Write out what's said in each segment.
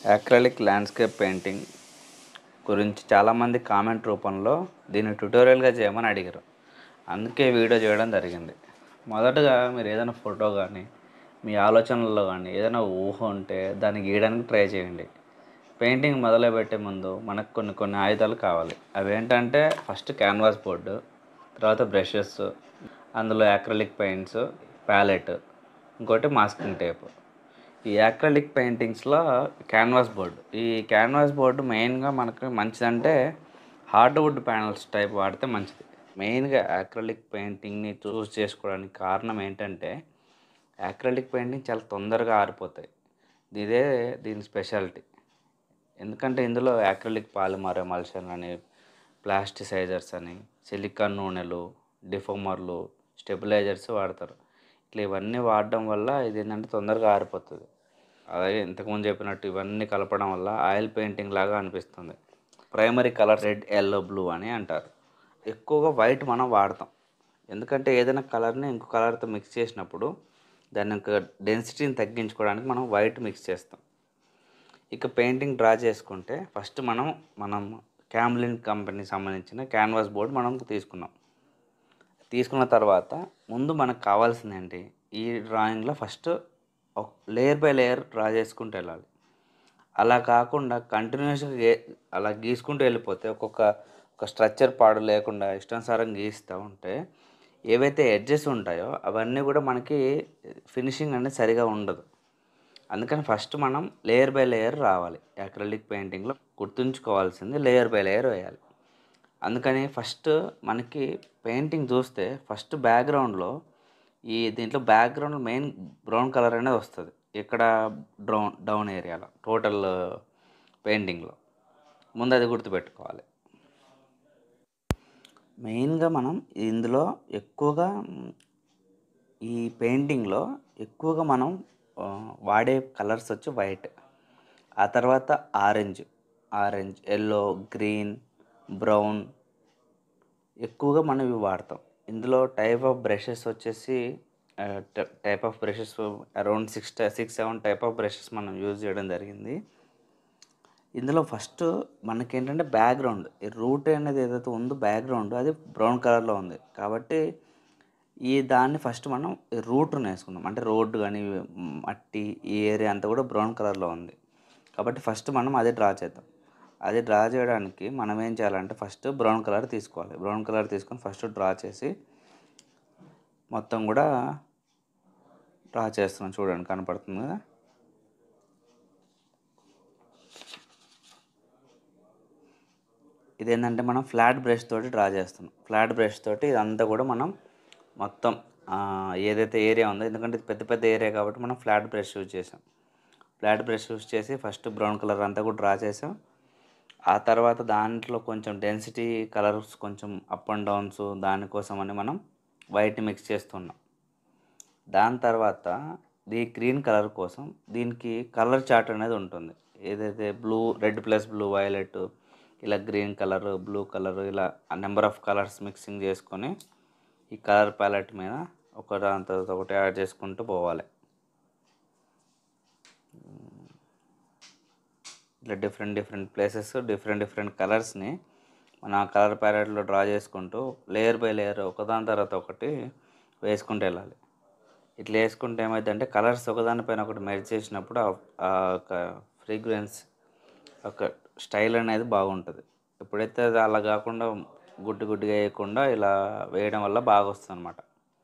acrylic landscape painting గురించి చాలామంది comment రూపంలో దీన్ని ట్యుటోరియల్గా చేయమని అడిగారు అందుకే వీడియో చేయడం జరిగింది మొదటగా మీరు ఏదైనా ఫోటో కానీ మీ ఆలోచనల్లో కానీ ఏదైనా ఊహ ఉంటే దాన్ని గీయడానికి ట్రై చేయండి పెయింటింగ్ మొదలుపెట్టే ముందు మనకు కొన్ని కొన్ని ఆయుధాలు కావాలి అవి ఏంటంటే ఫస్ట్ క్యాన్వాస్ బోర్డు తర్వాత బ్రషెస్ అందులో యాక్రలిక్ పెయింట్స్ ప్యాలెట్ ఇంకోటి మాస్కింగ్ టేప్ ఈ యాక్రలిక్ పెయింటింగ్స్లో క్యాన్వాస్ బోర్డు ఈ క్యాన్వాస్ బోర్డు మెయిన్గా మనకు మంచిదంటే హార్డ్వుడ్ ప్యానల్స్ టైప్ వాడితే మంచిది మెయిన్గా యాక్రలిక్ పెయింటింగ్ని చూస్ చేసుకోవడానికి కారణం ఏంటంటే యాక్రలిక్ పెయింటింగ్ చాలా తొందరగా ఆరిపోతాయి ఇదే దీని స్పెషాలిటీ ఎందుకంటే ఇందులో యాక్రలిక్ పాలిమర్ ఎమల్షన్ అని ప్లాస్టిసైజర్స్ అని సిలికాన్ నూనెలు డిఫోమర్లు స్టెబిలైజర్స్ వాడతారు ఇట్లా ఇవన్నీ వాడడం వల్ల ఇది ఏంటంటే తొందరగా ఆరిపోతుంది అలాగే ఇంతకుముందు చెప్పినట్టు ఇవన్నీ కలపడం వల్ల ఆయిల్ పెయింటింగ్ లాగా అనిపిస్తుంది primary colour red yellow blue అని అంటారు ఎక్కువగా వైట్ మనం వాడతాం ఎందుకంటే ఏదైనా కలర్ని ఇంకో కలర్తో మిక్స్ చేసినప్పుడు దాని యొక్క డెన్సిటీని తగ్గించుకోవడానికి మనం వైట్ మిక్స్ చేస్తాం ఇక పెయింటింగ్ డ్రా చేసుకుంటే ఫస్ట్ మనం మనం క్యామ్లిన్ కంపెనీకి సంబంధించిన క్యాన్వాస్ బోర్డ్ మనం తీసుకున్నాం తీసుకున్న తర్వాత ముందు మనకు కావాల్సింది ఏంటి ఈ డ్రాయింగ్లో first layer by layer draw చేసుకుంటూ వెళ్ళాలి అలా కాకుండా కంటిన్యూస్గా అలా గీసుకుంటూ వెళ్ళిపోతే ఒక్కొక్క ఒక స్ట్రక్చర్ పాడు లేకుండా ఇష్టానుసారం గీస్తూ ఉంటే ఏవైతే ఎడ్జెస్ ఉంటాయో అవన్నీ కూడా మనకి ఫినిషింగ్ అనేది సరిగా ఉండదు అందుకని ఫస్ట్ మనం లేయర్ బై లేయర్ రావాలి అక్రలిక్ పెయింటింగ్లో గుర్తుంచుకోవాల్సింది లేయర్ బై లేయర్ వేయాలి అందుకని ఫస్ట్ మనకి పెయింటింగ్ చూస్తే ఫస్ట్ బ్యాక్గ్రౌండ్లో ఈ దీంట్లో బ్యాక్గ్రౌండ్ మెయిన్ బ్రౌన్ కలర్ అనేది వస్తుంది ఇక్కడ డ్రౌన్ డౌన్ ఏరియాలో టోటల్ పెయింటింగ్లో ముందు అది గుర్తుపెట్టుకోవాలి మెయిన్గా మనం ఇందులో ఎక్కువగా ఈ పెయింటింగ్లో ఎక్కువగా మనం వాడే కలర్స్ వచ్చి వైట్ ఆ తర్వాత orange orange yellow green brown ఎక్కువగా మనం ఇవి వాడతాం ఇందులో టైప్ ఆఫ్ బ్రషెస్ వచ్చేసి type of brushes around six six seven type of brushes మనం యూజ్ చేయడం జరిగింది ఇందులో ఫస్ట్ మనకేంటంటే బ్యాక్గ్రౌండ్ ఈ రూట్ అనేది ఏదైతే ఉందో బ్యాక్గ్రౌండ్ అది బ్రౌన్ కలర్లో ఉంది కాబట్టి ఈ దాన్ని ఫస్ట్ మనం ఈ రూట్ను వేసుకున్నాం అంటే రోడ్డు కానీ మట్టి ఈ ఏరియా అంతా కూడా బ్రౌన్ కలర్లో ఉంది కాబట్టి ఫస్ట్ మనం అదే డ్రా చేద్దాం అది డ్రా చేయడానికి మనం ఏం చేయాలంటే ఫస్ట్ బ్రౌన్ కలర్ తీసుకోవాలి బ్రౌన్ కలర్ తీసుకొని ఫస్ట్ డ్రా చేసి మొత్తం కూడా డ్రా చేస్తున్నాం చూడండి కనపడుతుంది కదా ఇదేంటంటే మనం ఫ్లాట్ బ్రష్ తోటి డ్రా చేస్తున్నాం ఫ్లాట్ బ్రష్ తోటి ఇదంతా కూడా మనం మొత్తం ఏదైతే ఏరియా ఉందో ఎందుకంటే ఇది పెద్ద పెద్ద ఏరియా కాబట్టి మనం ఫ్లాట్ బ్రష్ యూజ్ చేసాం ఫ్లాట్ బ్రష్ యూజ్ చేసి ఫస్ట్ బ్రౌన్ కలర్ అంతా కూడా డ్రా చేసాం ఆ తర్వాత దాంట్లో కొంచెం డెన్సిటీ కలర్స్ కొంచెం అప్ అండ్ డౌన్స్ దానికోసం అని మనం వైట్ మిక్స్ చేస్తున్నాం దాని తర్వాత ఈ గ్రీన్ కలర్ కోసం దీనికి కలర్ చార్ట్ అనేది ఉంటుంది ఏదైతే blue red plus blue violet ఇలా గ్రీన్ కలర్ బ్లూ కలర్ ఇలా నెంబర్ ఆఫ్ కలర్స్ మిక్సింగ్ చేసుకొని ఈ కలర్ ప్యాలెట్ మీద ఒక దాని తర్వాత ఒకటి యాడ్ చేసుకుంటూ పోవాలి ఇట్లా different different places different different కలర్స్ని మన కలర్ ప్యాలెట్లో డ్రా చేసుకుంటూ లేయర్ బై లేయర్ ఒకదాని తర్వాత ఒకటి వేసుకుంటూ వెళ్ళాలి ఇట్లా వేసుకుంటే ఏమైందంటే కలర్స్ ఒకదానిపైన ఒకటి మెర్జ్ చేసినప్పుడు ఆ ఒక ఫ్రీగ్రెన్స్ ఒక స్టైల్ అనేది బాగుంటుంది ఎప్పుడైతే అది అలా కాకుండా గుడ్డు గుడ్డుగా వేయకుండా ఇలా వేయడం వల్ల బాగా వస్తుంది అనమాట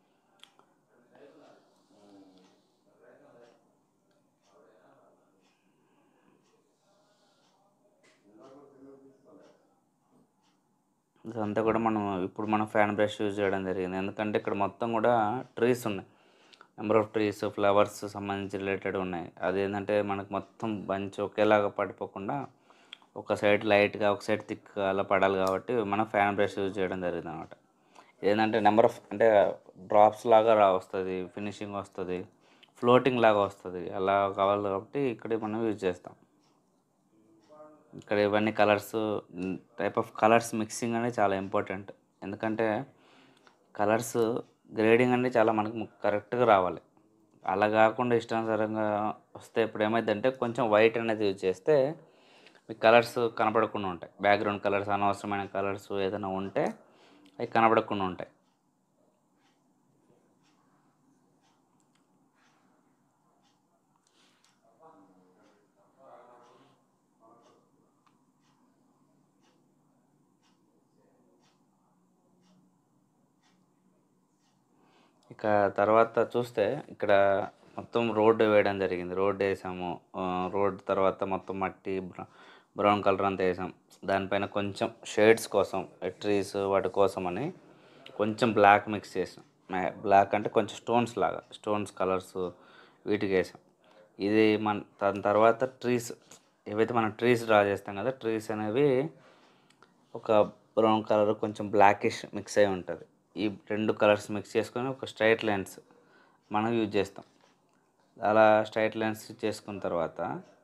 ఇదంతా కూడా మనం ఇప్పుడు మనం ఫ్యాన్ బ్రష్ యూజ్ చేయడం జరిగింది ఎందుకంటే ఇక్కడ మొత్తం కూడా ట్రీస్ ఉన్నాయి నెంబర్ ఆఫ్ ట్రీస్ ఫ్లవర్స్ సంబంధించి రిలేటెడ్ ఉన్నాయి అదేంటంటే మనకు మొత్తం బంచ్ ఒకేలాగా పడిపోకుండా ఒక సైడ్ లైట్గా ఒక సైడ్ థిక్ అలా పడాలి కాబట్టి మనం ఫ్యాన్ బ్రష్ యూజ్ చేయడం జరిగింది అనమాట ఏంటంటే నెంబర్ ఆఫ్ అంటే డ్రాప్స్ లాగా రా వస్తుంది ఫినిషింగ్ వస్తుంది ఫ్లోటింగ్ లాగా వస్తుంది అలా కావాలి కాబట్టి ఇక్కడ మనం యూజ్ చేస్తాం ఇక్కడ ఇవన్నీ colours type of colours mixing అనేది చాలా ఇంపార్టెంట్ ఎందుకంటే కలర్స్ గ్రేడింగ్ అనేది చాలా మనకు కరెక్ట్గా రావాలి అలా కాకుండా ఇష్టానుసారంగా వస్తే ఇప్పుడు ఏమైందంటే కొంచెం వైట్ అనేది యూజ్ చేస్తే మీకు కలర్స్ కనపడకుండా ఉంటాయి బ్యాక్గ్రౌండ్ కలర్స్ అనవసరమైన కలర్స్ ఏదైనా ఉంటే అవి కనపడకుండా ఉంటాయి ఇక తర్వాత చూస్తే ఇక్కడ మొత్తం రోడ్డు వేయడం జరిగింది రోడ్డు వేసాము ఆ, రోడ్ తర్వాత మొత్తం మట్టి బ్ర- బ్రౌన్ కలర్ అంతా వేసాం దానిపైన కొంచెం షేడ్స్ కోసం ట్రీస్ వాటి కోసం అని కొంచెం బ్లాక్ మిక్స్ చేసాం బ్లాక్ అంటే కొంచెం స్టోన్స్ లాగా స్టోన్స్ కలర్స్ వీటికి వేసాం ఇది మన దాని తర్వాత ట్రీస్ ఏవైతే మనం ట్రీస్ డ్రా చేస్తాం కదా ట్రీస్ అనేవి ఒక బ్రౌన్ కలర్ కొంచెం బ్లాకిష్ మిక్స్ అయి ఉంటుంది ఈ రెండు కలర్స్ మిక్స్ చేసుకొని ఒక స్ట్రైట్ లైన్స్ మనం యూజ్ చేస్తాం అలా స్ట్రైట్ లైన్స్ చేసుకున్న తర్వాత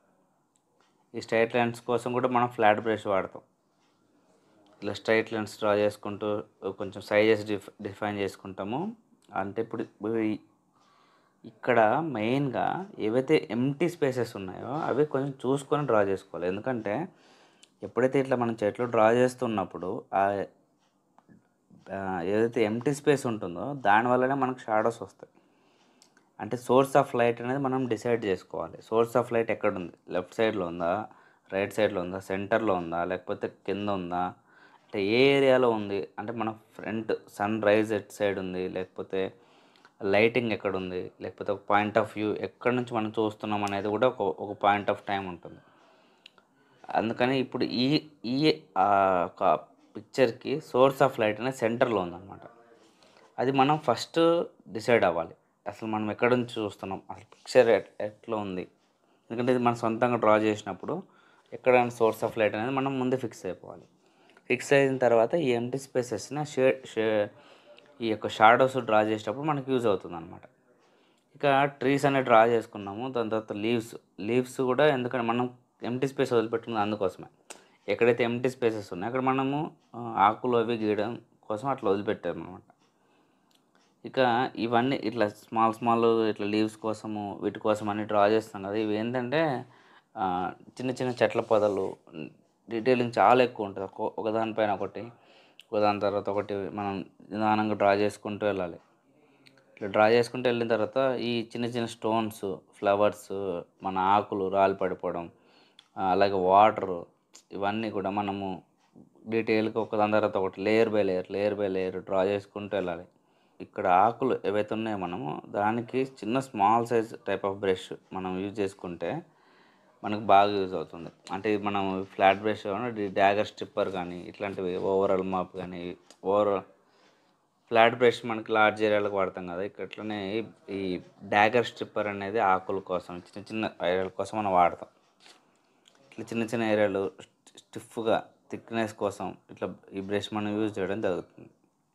ఈ స్ట్రైట్ లైన్స్ కోసం కూడా మనం ఫ్లాట్ బ్రష్ వాడతాం ఇలా స్ట్రైట్ లైన్స్ డ్రా చేసుకుంటూ కొంచెం సైజెస్ డిఫ్ డిఫైన్ చేసుకుంటాము అంటే ఇప్పుడు ఇప్పుడు ఈ- ఇక్కడ మెయిన్గా ఏవైతే ఎంటీ స్పేసెస్ ఉన్నాయో అవి కొంచెం చూసుకొని డ్రా చేసుకోవాలి ఎందుకంటే ఎప్పుడైతే ఇట్లా మనం చెట్లు డ్రా చేస్తున్నప్పుడు ఆ ఆ, ఏదైతే ఎంటీ స్పేస్ ఉంటుందో దానివల్లనే మనకు షాడోస్ వస్తాయి అంటే సోర్స్ ఆఫ్ లైట్ అనేది మనం డిసైడ్ చేసుకోవాలి సోర్స్ ఆఫ్ లైట్ ఎక్కడ ఉంది లెఫ్ట్ సైడ్లో ఉందా రైట్ సైడ్లో ఉందా సెంటర్లో ఉందా లేకపోతే కింద ఉందా అంటే ఏ ఏరియాలో ఉంది అంటే మన front sunrise at side ఉంది లేకపోతే లైటింగ్ ఎక్కడ ఉంది లేకపోతే ఒక పాయింట్ ఆఫ్ వ్యూ ఎక్కడి నుంచి మనం చూస్తున్నాం అనేది కూడా ఒక ఒక పాయింట్ ఆఫ్ టైం ఉంటుంది అందుకని ఇప్పుడు ఈ ఈ ఆ, ఒక పిక్చర్కి సోర్స్ ఆఫ్ లైట్ అనేది సెంటర్లో ఉందన్నమాట అది మనం ఫస్ట్ డిసైడ్ అవ్వాలి అసలు మనం ఎక్కడి నుంచి చూస్తున్నాం అసలు పిక్చర్ ఎట్లా ఉంది ఎందుకంటే ఇది మనం సొంతంగా డ్రా చేసినప్పుడు ఎక్కడ సోర్స్ ఆఫ్ లైట్ అనేది మనం ముందే ఫిక్స్ అయిపోవాలి ఫిక్స్ అయిన తర్వాత ఈ ఎంటీ స్పేసెస్ని షేడ్ షే ఈ యొక్క షాడోస్ డ్రా చేసేటప్పుడు మనకి యూజ్ అవుతుంది అనమాట ఇక ట్రీస్ అనేవి డ్రా చేసుకున్నాము దాని తర్వాత లీవ్స్ లీవ్స్ కూడా ఎందుకంటే మనం ఎంటీ స్పేస్ వదిలిపెట్టుకుంది అందుకోసమే ఎక్కడైతే ఎంటీ స్పేసెస్ ఉన్నాయో అక్కడ మనము ఆ, ఆకులు అవి గీయడం కోసం అట్లా వదిలిపెట్టాము అనమాట ఇక ఇవన్నీ ఇట్లా స్మాల్ స్మాల్ ఇట్లా లీవ్స్ కోసము వీటి కోసం అన్ని డ్రా చేస్తాం కదా ఇవి ఏంటంటే ఆ, చిన్న చిన్న చెట్ల పొదలు డీటెయిలింగ్ చాలా ఎక్కువ ఉంటుంది ఒక- ఒకదానిపైన ఒకటి ఒకదాని తర్వాత ఒకటి మనం నిదానంగా డ్రా చేసుకుంటూ వెళ్ళాలి ఇట్లా డ్రా చేసుకుంటూ వెళ్ళిన తర్వాత ఈ చిన్న చిన్న స్టోన్స్ ఫ్లవర్స్ మన ఆకులు రాలి పడిపోవడం ఆ, అలాగే వాటర్ ఇవన్నీ కూడా మనము డీటెయిల్గా ఒకదాని తర్వాత ఒకటి layer by layer layer by layer draw చేసుకుంటూ వెళ్ళాలి ఇక్కడ ఆకులు ఏవైతే ఉన్నాయో మనము దానికి చిన్న small size type of brush మనం యూజ్ చేసుకుంటే మనకు బాగా యూజ్ అవుతుంది అంటే ఇది మనం ఫ్లాట్ బ్రష్ డ్యాగర్ స్ట్రిప్పర్ కానీ ఇట్లాంటివి ఓవరాల్ మాప్ కానీ ఓవరాల్ ఫ్లాట్ బ్రష్ మనకి లార్జ్ ఏరియాలకు వాడతాం కదా ఇక్కడ అట్లనే ఈ- ఈ డ్యాగర్ స్ట్రిప్పర్ అనేది ఆకుల కోసం చిన్న చిన్న ఏరియాల కోసం మనం వాడతాం ఇట్లా చిన్న చిన్న ఏరియాలు స్టిఫ్గా థిక్నెస్ కోసం ఇట్లా ఈ బ్రష్ మనం యూజ్ చేయడం జరుగుతుంది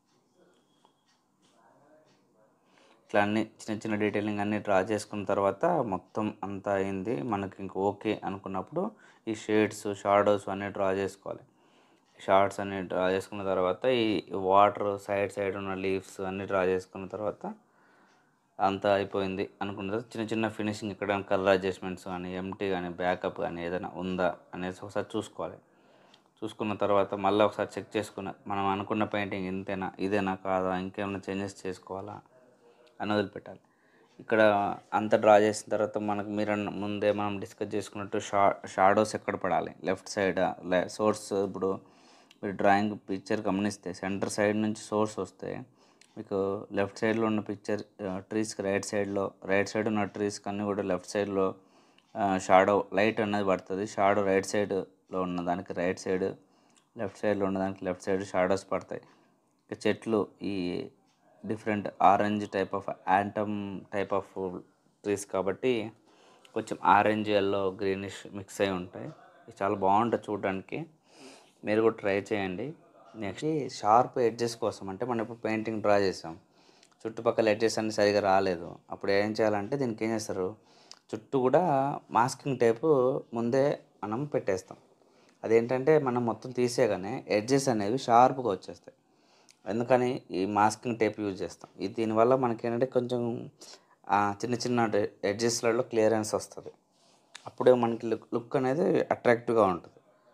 ఇట్లా అన్ని చిన్న చిన్న డీటెయిలింగ్ అన్ని డ్రా చేసుకున్న తర్వాత మొత్తం అంతా అయింది మనకి ఇంక ఓకే అనుకున్నప్పుడు ఈ షేడ్స్ షాడోస్ అన్నీ డ్రా చేసుకోవాలి షార్ట్స్ అన్ని డ్రా చేసుకున్న తర్వాత ఈ వాటర్ సైడ్ సైడ్ ఉన్న లీవ్స్ అన్ని డ్రా చేసుకున్న తర్వాత అంతా అయిపోయింది అనుకున్న తర్వాత చిన్న చిన్న ఫినిషింగ్ ఇక్కడ కలర్ అడ్జస్ట్మెంట్స్ కానీ ఎంటీ కానీ బ్యాకప్ కానీ ఏదైనా ఉందా అనేసి ఒకసారి చూసుకోవాలి చూసుకున్న తర్వాత మళ్ళీ ఒకసారి చెక్ చేసుకున్న మనం అనుకున్న పెయింటింగ్ ఇంతేనా ఇదేనా కాదా ఇంకేమైనా చేంజెస్ చేసుకోవాలా అని వదిలిపెట్టాలి ఇక్కడ అంత డ్రా చేసిన తర్వాత మనకు మీరు అన్న- ముందే మనం డిస్కస్ చేసుకున్నట్టు షా షాడోస్ ఎక్కడ పడాలి లెఫ్ట్ సైడ్ సోర్స్ ఇప్పుడు మీరు డ్రాయింగ్ పిక్చర్ గమనిస్తే సెంటర్ సైడ్ నుంచి సోర్స్ వస్తే మీకు లెఫ్ట్ సైడ్లో ఉన్న పిక్చర్ ట్రీస్కి రైట్ సైడ్లో రైట్ సైడ్ ఉన్న ట్రీస్కి అన్నీ కూడా లెఫ్ట్ సైడ్లో షాడో లైట్ అనేది పడుతుంది షాడో రైట్ సైడ్లో ఉన్న దానికి రైట్ సైడ్ లెఫ్ట్ సైడ్లో ఉన్న దానికి లెఫ్ట్ సైడ్ షాడోస్ పడతాయి ఇక చెట్లు ఈ different orange type of autumn type of trees కాబట్టి కొంచెం ఆరెంజ్ ఎల్లో గ్రీనిష్ మిక్స్ అయి ఉంటాయి ఇది చాలా బాగుంటుంది చూడడానికి మీరు కూడా ట్రై చేయండి నెక్స్ట్ షార్ప్ ఎడ్జెస్ కోసం అంటే మనం ఇప్పుడు పెయింటింగ్ డ్రా చేసాం చుట్టుపక్కల ఎడ్జెస్ అన్ని సరిగా రాలేదు అప్పుడు ఏం చేయాలంటే దీనికి ఏం చేస్తారు చుట్టూ కూడా మాస్కింగ్ టైపు ముందే మనం పెట్టేస్తాం అదేంటంటే మనం మొత్తం తీసేయగానే ఎడ్జెస్ అనేవి షార్ప్గా వచ్చేస్తాయి ఎందుకని ఈ మాస్కింగ్ టేప్ యూజ్ చేస్తాం ఇది దీనివల్ల మనకి ఏంటంటే కొంచెం ఆ చిన్న చిన్న ఎడ్జెస్లలో క్లియరెన్స్ వస్తుంది అప్పుడే మనకి లుక్ లుక్ అనేది అట్రాక్టివ్గా ఉంటుంది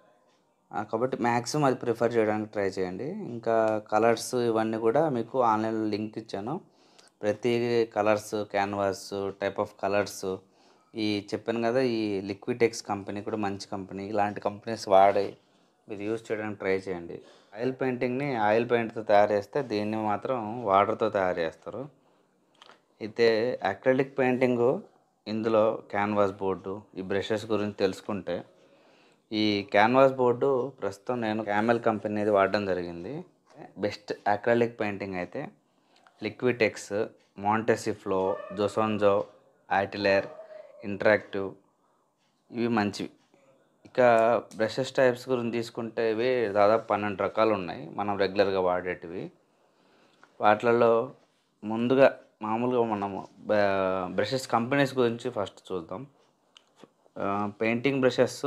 ఆ, కాబట్టి మ్యాక్సిమం అది ప్రిఫర్ చేయడానికి ట్రై చేయండి ఇంకా కలర్స్ ఇవన్నీ కూడా మీకు ఆన్లైన్లో లింక్ ఇచ్చాను ప్రతి colours canvas type of colours ఈ చెప్పాను కదా ఈ లిక్విటెక్స్ కంపెనీ కూడా మంచి కంపెనీ ఇలాంటి కంపెనీస్ వాడి మీరు యూజ్ చేయడానికి ట్రై చేయండి ఆయిల్ పెయింటింగ్ని ఆయిల్ పెయింట్తో తయారు చేస్తే దీన్ని మాత్రం వాటర్తో తయారు చేస్తారు అయితే అక్రిలిక్ పెయింటింగ్ ఇందులో క్యాన్వాస్ బోర్డు ఈ బ్రషెస్ గురించి తెలుసుకుంటే ఈ క్యాన్వాస్ బోర్డు ప్రస్తుతం నేను క్యామెల్ కంపెనీది వాడడం జరిగింది బెస్ట్ అక్రాలిక్ పెయింటింగ్ అయితే లిక్విటెక్స్ మాంటెసిఫ్లో జోసోన్జో ఐటిలేర్ ఇంటరాక్టివ్ ఇవి మంచివి ఇక బ్రషెస్ టైప్స్ గురించి తీసుకుంటే ఇవి దాదాపు పన్నెండు రకాలు ఉన్నాయి మనం రెగ్యులర్గా వాడేటివి వాటిలలో ముందుగా మామూలుగా మనము బ్రషెస్ కంపెనీస్ గురించి ఫస్ట్ చూద్దాం పెయింటింగ్ బ్రషెస్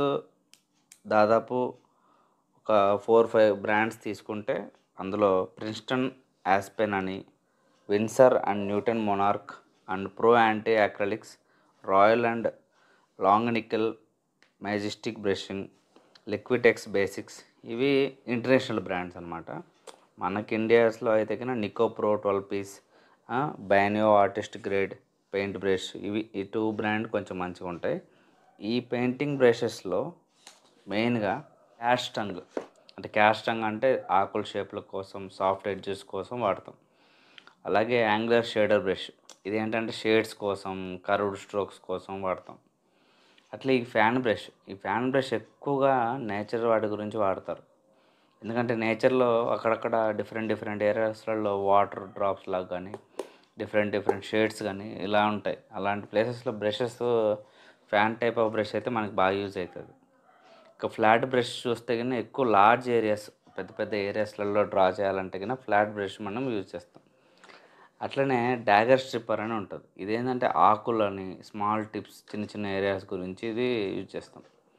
దాదాపు ఒక ఫోర్ ఫైవ్ బ్రాండ్స్ తీసుకుంటే అందులో ప్రిన్స్టన్ యాస్పెన్ అని Winsor and Newton Monarch and Pro Arte అక్రలిక్స్ Royal and Langnickel Majestic brushing Liquitex Basics ఇవి ఇంటర్నేషనల్ బ్రాండ్స్ అనమాట మనకి ఇండియాస్లో అయితే కన్నా నికో ప్రో ట్వెల్వ్ పీస్ బైనియో ఆర్టిస్ట్ గ్రేడ్ పెయింట్ బ్రష్ ఇవి ఈ టూ బ్రాండ్ కొంచెం మంచిగా ఉంటాయి ఈ పెయింటింగ్ బ్రషెస్లో మెయిన్గా క్యాస్టంగ్ అంటే క్యాస్టంగ్ అంటే ఆకుల షేప్ల కోసం సాఫ్ట్ ఎడ్జెస్ కోసం వాడతాం అలాగే యాంగులర్ షేడర్ బ్రష్ ఇది ఏంటంటే షేడ్స్ కోసం కర్వ్డ్ స్ట్రోక్స్ కోసం వాడతాం అట్లా ఈ ఫ్యాన్ బ్రష్ ఈ ఫ్యాన్ బ్రష్ ఎక్కువగా నేచర్ వాటి గురించి వాడతారు ఎందుకంటే నేచర్లో అక్కడక్కడ డిఫరెంట్ డిఫరెంట్ ఏరియాస్లలో వాటర్ డ్రాప్స్ లాగా కానీ డిఫరెంట్ డిఫరెంట్ షేడ్స్ కానీ ఇలా ఉంటాయి అలాంటి ప్లేసెస్లో brushes fan type of brush అయితే మనకి బాగా యూజ్ అవుతుంది ఇక ఫ్లాట్ బ్రష్ చూస్తే కన్నా ఎక్కువ లార్జ్ ఏరియాస్ పెద్ద పెద్ద ఏరియాస్లలో డ్రా చేయాలంటే కన్నా ఫ్లాట్ బ్రష్ మనం యూజ్ చేస్తాం అట్లనే డాగర్ స్ట్రిప్పర్ అని ఉంటుంది ఇదేంటంటే ఆకులని స్మాల్ టిప్స్ చిన్న చిన్న ఏరియాస్ గురించి ఇది యూజ్ చేస్తాం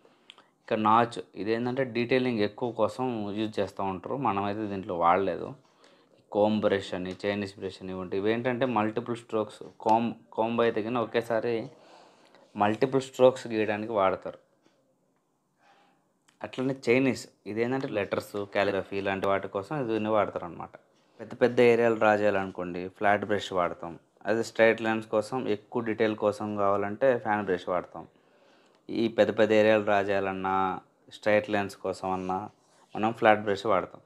ఇక నాచ్ ఇదేంటంటే డీటెయిలింగ్ ఎక్కువ కోసం యూజ్ చేస్తూ ఉంటారు మనమైతే దీంట్లో వాడలేదు కోమ్ బ్రష్ అని చైనీస్ బ్రష్ అని ఇవంటి ఇవేంటంటే మల్టిపుల్ స్ట్రోక్స్ కోమ్ కోంబ్ అయితే కానీ ఒకేసారి మల్టిపుల్ స్ట్రోక్స్ గీయడానికి వాడతారు అట్లనే చైనీస్ ఇదేంటంటే లెటర్స్ క్యాలిగ్రఫీ ఇలాంటి వాటి కోసం దీన్ని వాడతారు అనమాట పెద్ద పెద్ద ఏరియాలు డ్రా చేయాలనుకోండి ఫ్లాట్ బ్రష్ వాడతాం అదే స్ట్రైట్ లైన్స్ కోసం ఎక్కువ డీటెయిల్ కోసం కావాలంటే ఫ్యాన్ బ్రష్ వాడతాం ఈ పెద్ద పెద్ద ఏరియాలు డ్రా చేయాలన్నా స్ట్రైట్ లైన్స్ కోసం అన్నా మనం ఫ్లాట్ బ్రష్ వాడతాం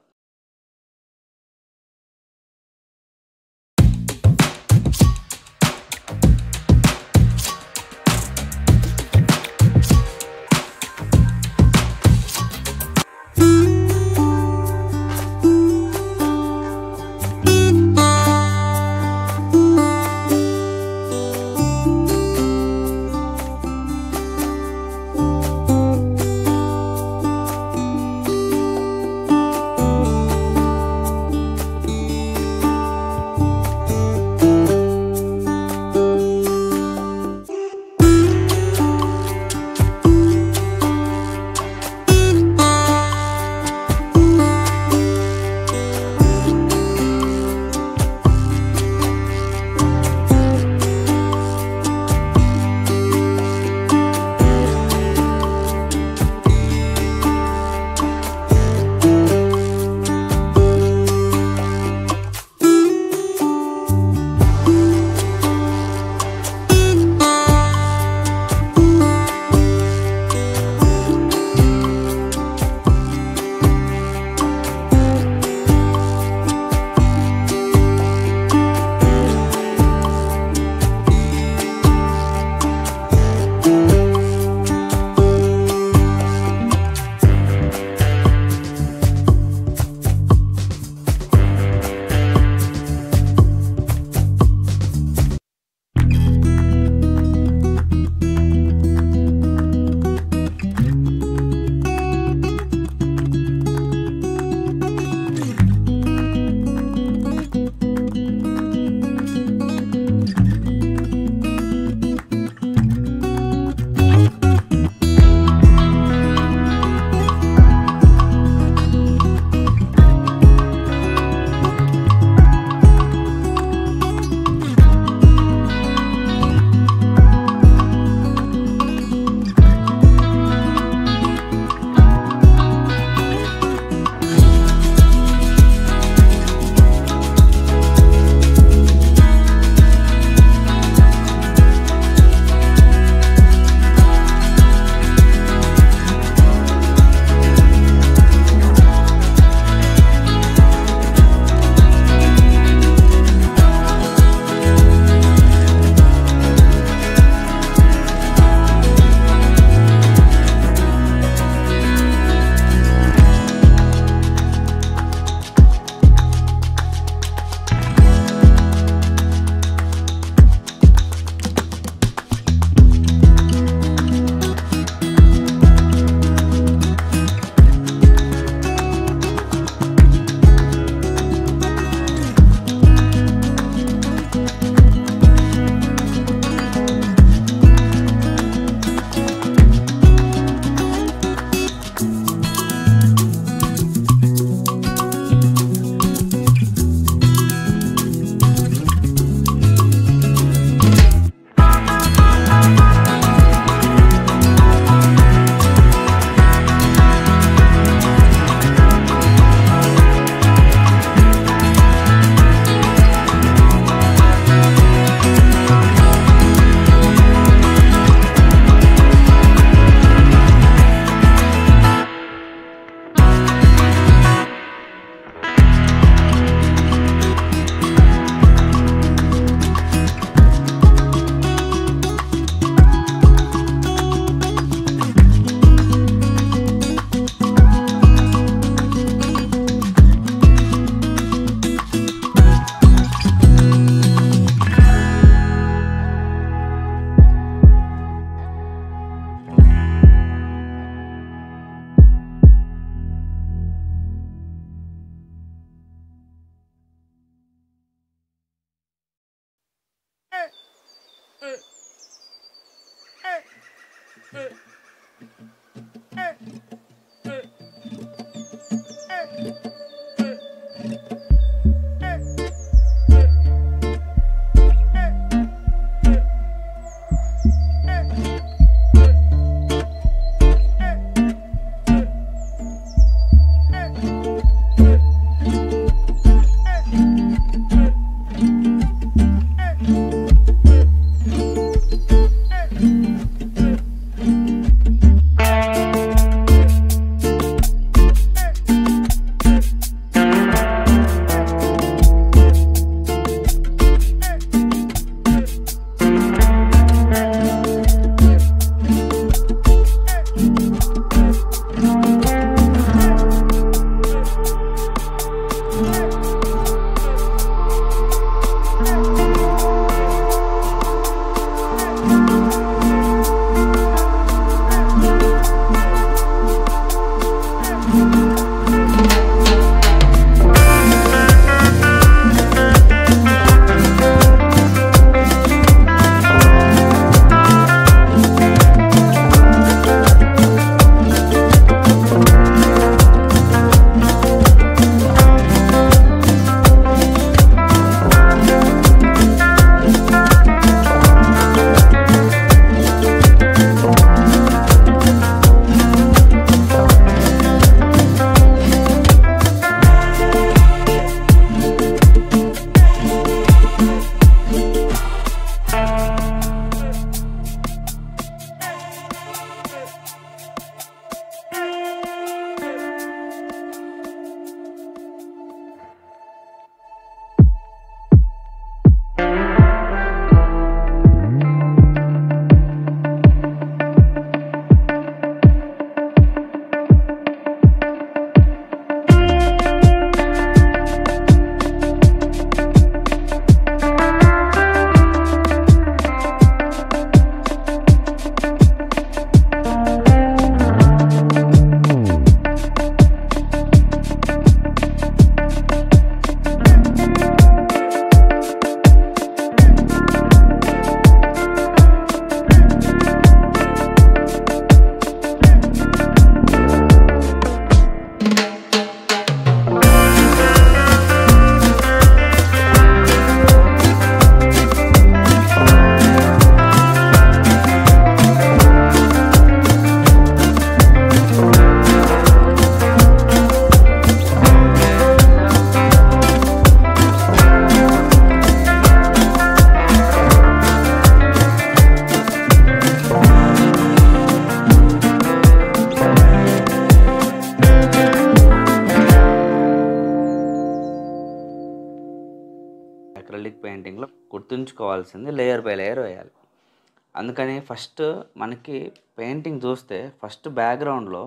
అక్రలిక్ పెయింటింగ్లో గుర్తుంచుకోవాల్సింది లేయర్ బై లేయర్ వేయాలి అందుకని ఫస్ట్ మనకి పెయింటింగ్ చూస్తే ఫస్ట్ బ్యాక్గ్రౌండ్లో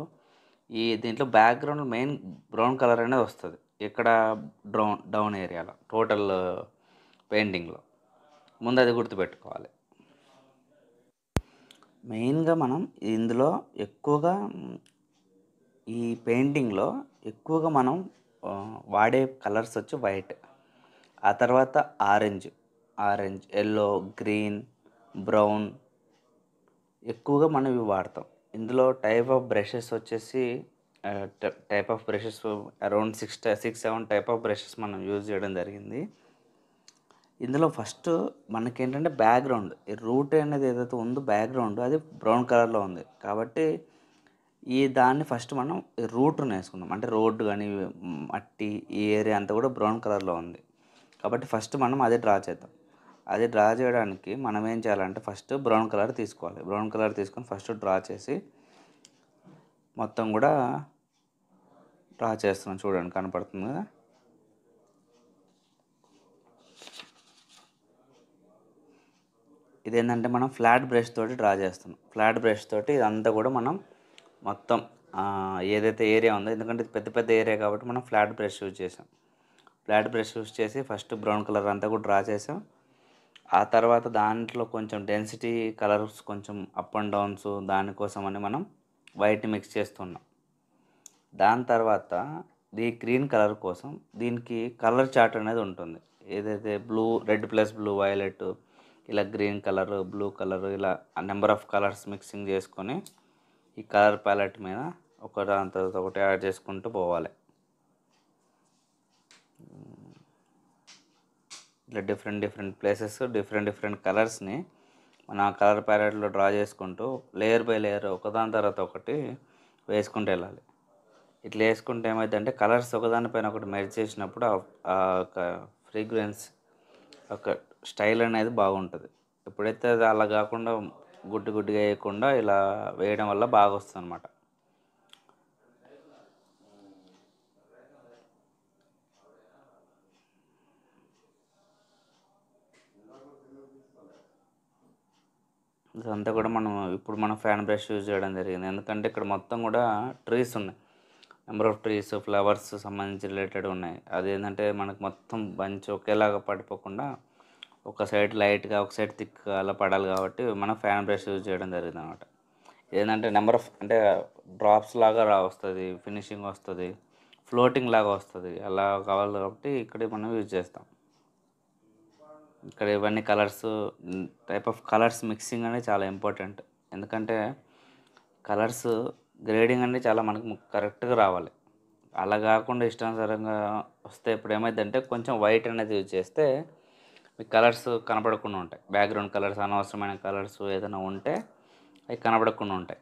ఈ దీంట్లో బ్యాక్గ్రౌండ్ మెయిన్ బ్రౌన్ కలర్ అనేది వస్తుంది ఇక్కడ డ్రౌన్ డౌన్ ఏరియాలో టోటల్ పెయింటింగ్లో ముందు అది గుర్తుపెట్టుకోవాలి మెయిన్గా మనం ఇందులో ఎక్కువగా మ్, ఈ పెయింటింగ్లో ఎక్కువగా మనం ఆ, వాడే కలర్స్ వచ్చి వైట్ ఆ తర్వాత orange orange yellow green brown ఎక్కువగా మనం ఇవి వాడతాం ఇందులో టైప్ ఆఫ్ బ్రషెస్ వచ్చేసి type of brushes around six six seven type of brushes మనం యూజ్ చేయడం జరిగింది ఇందులో ఫస్ట్ మనకేంటంటే బ్యాక్గ్రౌండ్ ఈ రూట్ అనేది ఏదైతే ఉందో బ్యాక్గ్రౌండ్ అది బ్రౌన్ కలర్లో ఉంది కాబట్టి ఈ దాన్ని ఫస్ట్ మనం ఈ రూట్ను వేసుకుందాం అంటే రోడ్డు కానీ మట్టి ఈ ఏరియా అంతా కూడా బ్రౌన్ కలర్లో ఉంది కాబట్టి ఫస్ట్ మనం అది డ్రా చేద్దాం అది డ్రా చేయడానికి మనం ఏం చేయాలంటే ఫస్ట్ బ్రౌన్ కలర్ తీసుకోవాలి బ్రౌన్ కలర్ తీసుకొని ఫస్ట్ డ్రా చేసి మొత్తం కూడా డ్రా చేస్తున్నాం చూడండి కనపడుతుంది కదా ఇదేంటంటే మనం ఫ్లాట్ బ్రష్ తోటి డ్రా చేస్తున్నాం ఫ్లాట్ బ్రష్ తోటి ఇదంతా కూడా మనం మొత్తం ఆ, ఏదైతే ఏరియా ఉందో ఎందుకంటే ఇది పెద్ద పెద్ద ఏరియా కాబట్టి మనం ఫ్లాట్ బ్రష్ యూజ్ చేసాం ఫ్లాట్ బ్రష్ యూజ్ చేసి ఫస్ట్ బ్రౌన్ కలర్ అంతా కూడా డ్రా చేసాం ఆ తర్వాత దాంట్లో కొంచెం డెన్సిటీ కలర్స్ కొంచెం అప్ అండ్ డౌన్స్ దానికోసం అని మనం వైట్ మిక్స్ చేస్తున్నాం దాని తర్వాత ఈ గ్రీన్ కలర్ కోసం దీనికి కలర్ చార్ట్ అనేది ఉంటుంది ఏదైతే blue red plus blue violet ఇలా గ్రీన్ కలర్ బ్లూ కలర్ ఇలా నెంబర్ ఆఫ్ కలర్స్ మిక్సింగ్ చేసుకొని ఈ కలర్ ప్యాలెట్ మీద ఒక దాని తర్వాత ఒకటి యాడ్ చేసుకుంటూ పోవాలి ఇట్లా different different places different different కలర్స్ని మన కలర్ ప్యాలెట్లో డ్రా చేసుకుంటూ లేయర్ బై లేయర్ ఒకదాని తర్వాత ఒకటి వేసుకుంటూ వెళ్ళాలి ఇట్లా వేసుకుంటే ఏమైందంటే కలర్స్ ఒకదానిపైన ఒకటి మెర్జ్ చేసినప్పుడు ఆ- ఆ ఒక ఫ్రీగ్రెన్స్ ఒక స్టైల్ అనేది బాగుంటుంది ఎప్పుడైతే అది అలా కాకుండా గుడ్డి గుడ్డిగా వేయకుండా ఇలా వేయడం వల్ల బాగా వస్తుంది అనమాట ఇదంతా కూడా మనం ఇప్పుడు మనం ఫ్యాన్ బ్రష్ యూజ్ చేయడం జరిగింది ఎందుకంటే ఇక్కడ మొత్తం కూడా ట్రీస్ ఉన్నాయి నెంబర్ ఆఫ్ ట్రీస్ ఫ్లవర్స్ సంబంధించి రిలేటెడ్ ఉన్నాయి అది ఏంటంటే మనకు మొత్తం బంచ్ ఒకేలాగా పడిపోకుండా ఒక సైడ్ లైట్గా ఒక సైడ్ థిక్ అలా పడాలి కాబట్టి మనం ఫ్యాన్ బ్రష్ యూజ్ చేయడం జరిగింది అనమాట ఏంటంటే నెంబర్ ఆఫ్ అంటే డ్రాప్స్ లాగా రా వస్తుంది ఫినిషింగ్ వస్తుంది ఫ్లోటింగ్ లాగా వస్తుంది అలా కావాలి కాబట్టి ఇక్కడ మనం యూజ్ చేస్తాం ఇక్కడ ఇవన్నీ colours type of colours mixing అనేది చాలా ఇంపార్టెంట్ ఎందుకంటే కలర్స్ గ్రేడింగ్ అనేది చాలా మనకు కరెక్ట్గా రావాలి అలా కాకుండా ఇష్టానుసారంగా వస్తే ఇప్పుడు ఏమైందంటే కొంచెం వైట్ అనేది యూజ్ చేస్తే మీకు కలర్స్ కనపడకుండా ఉంటాయి బ్యాక్గ్రౌండ్ కలర్స్ అనవసరమైన కలర్స్ ఏదైనా ఉంటే అవి కనపడకుండా ఉంటాయి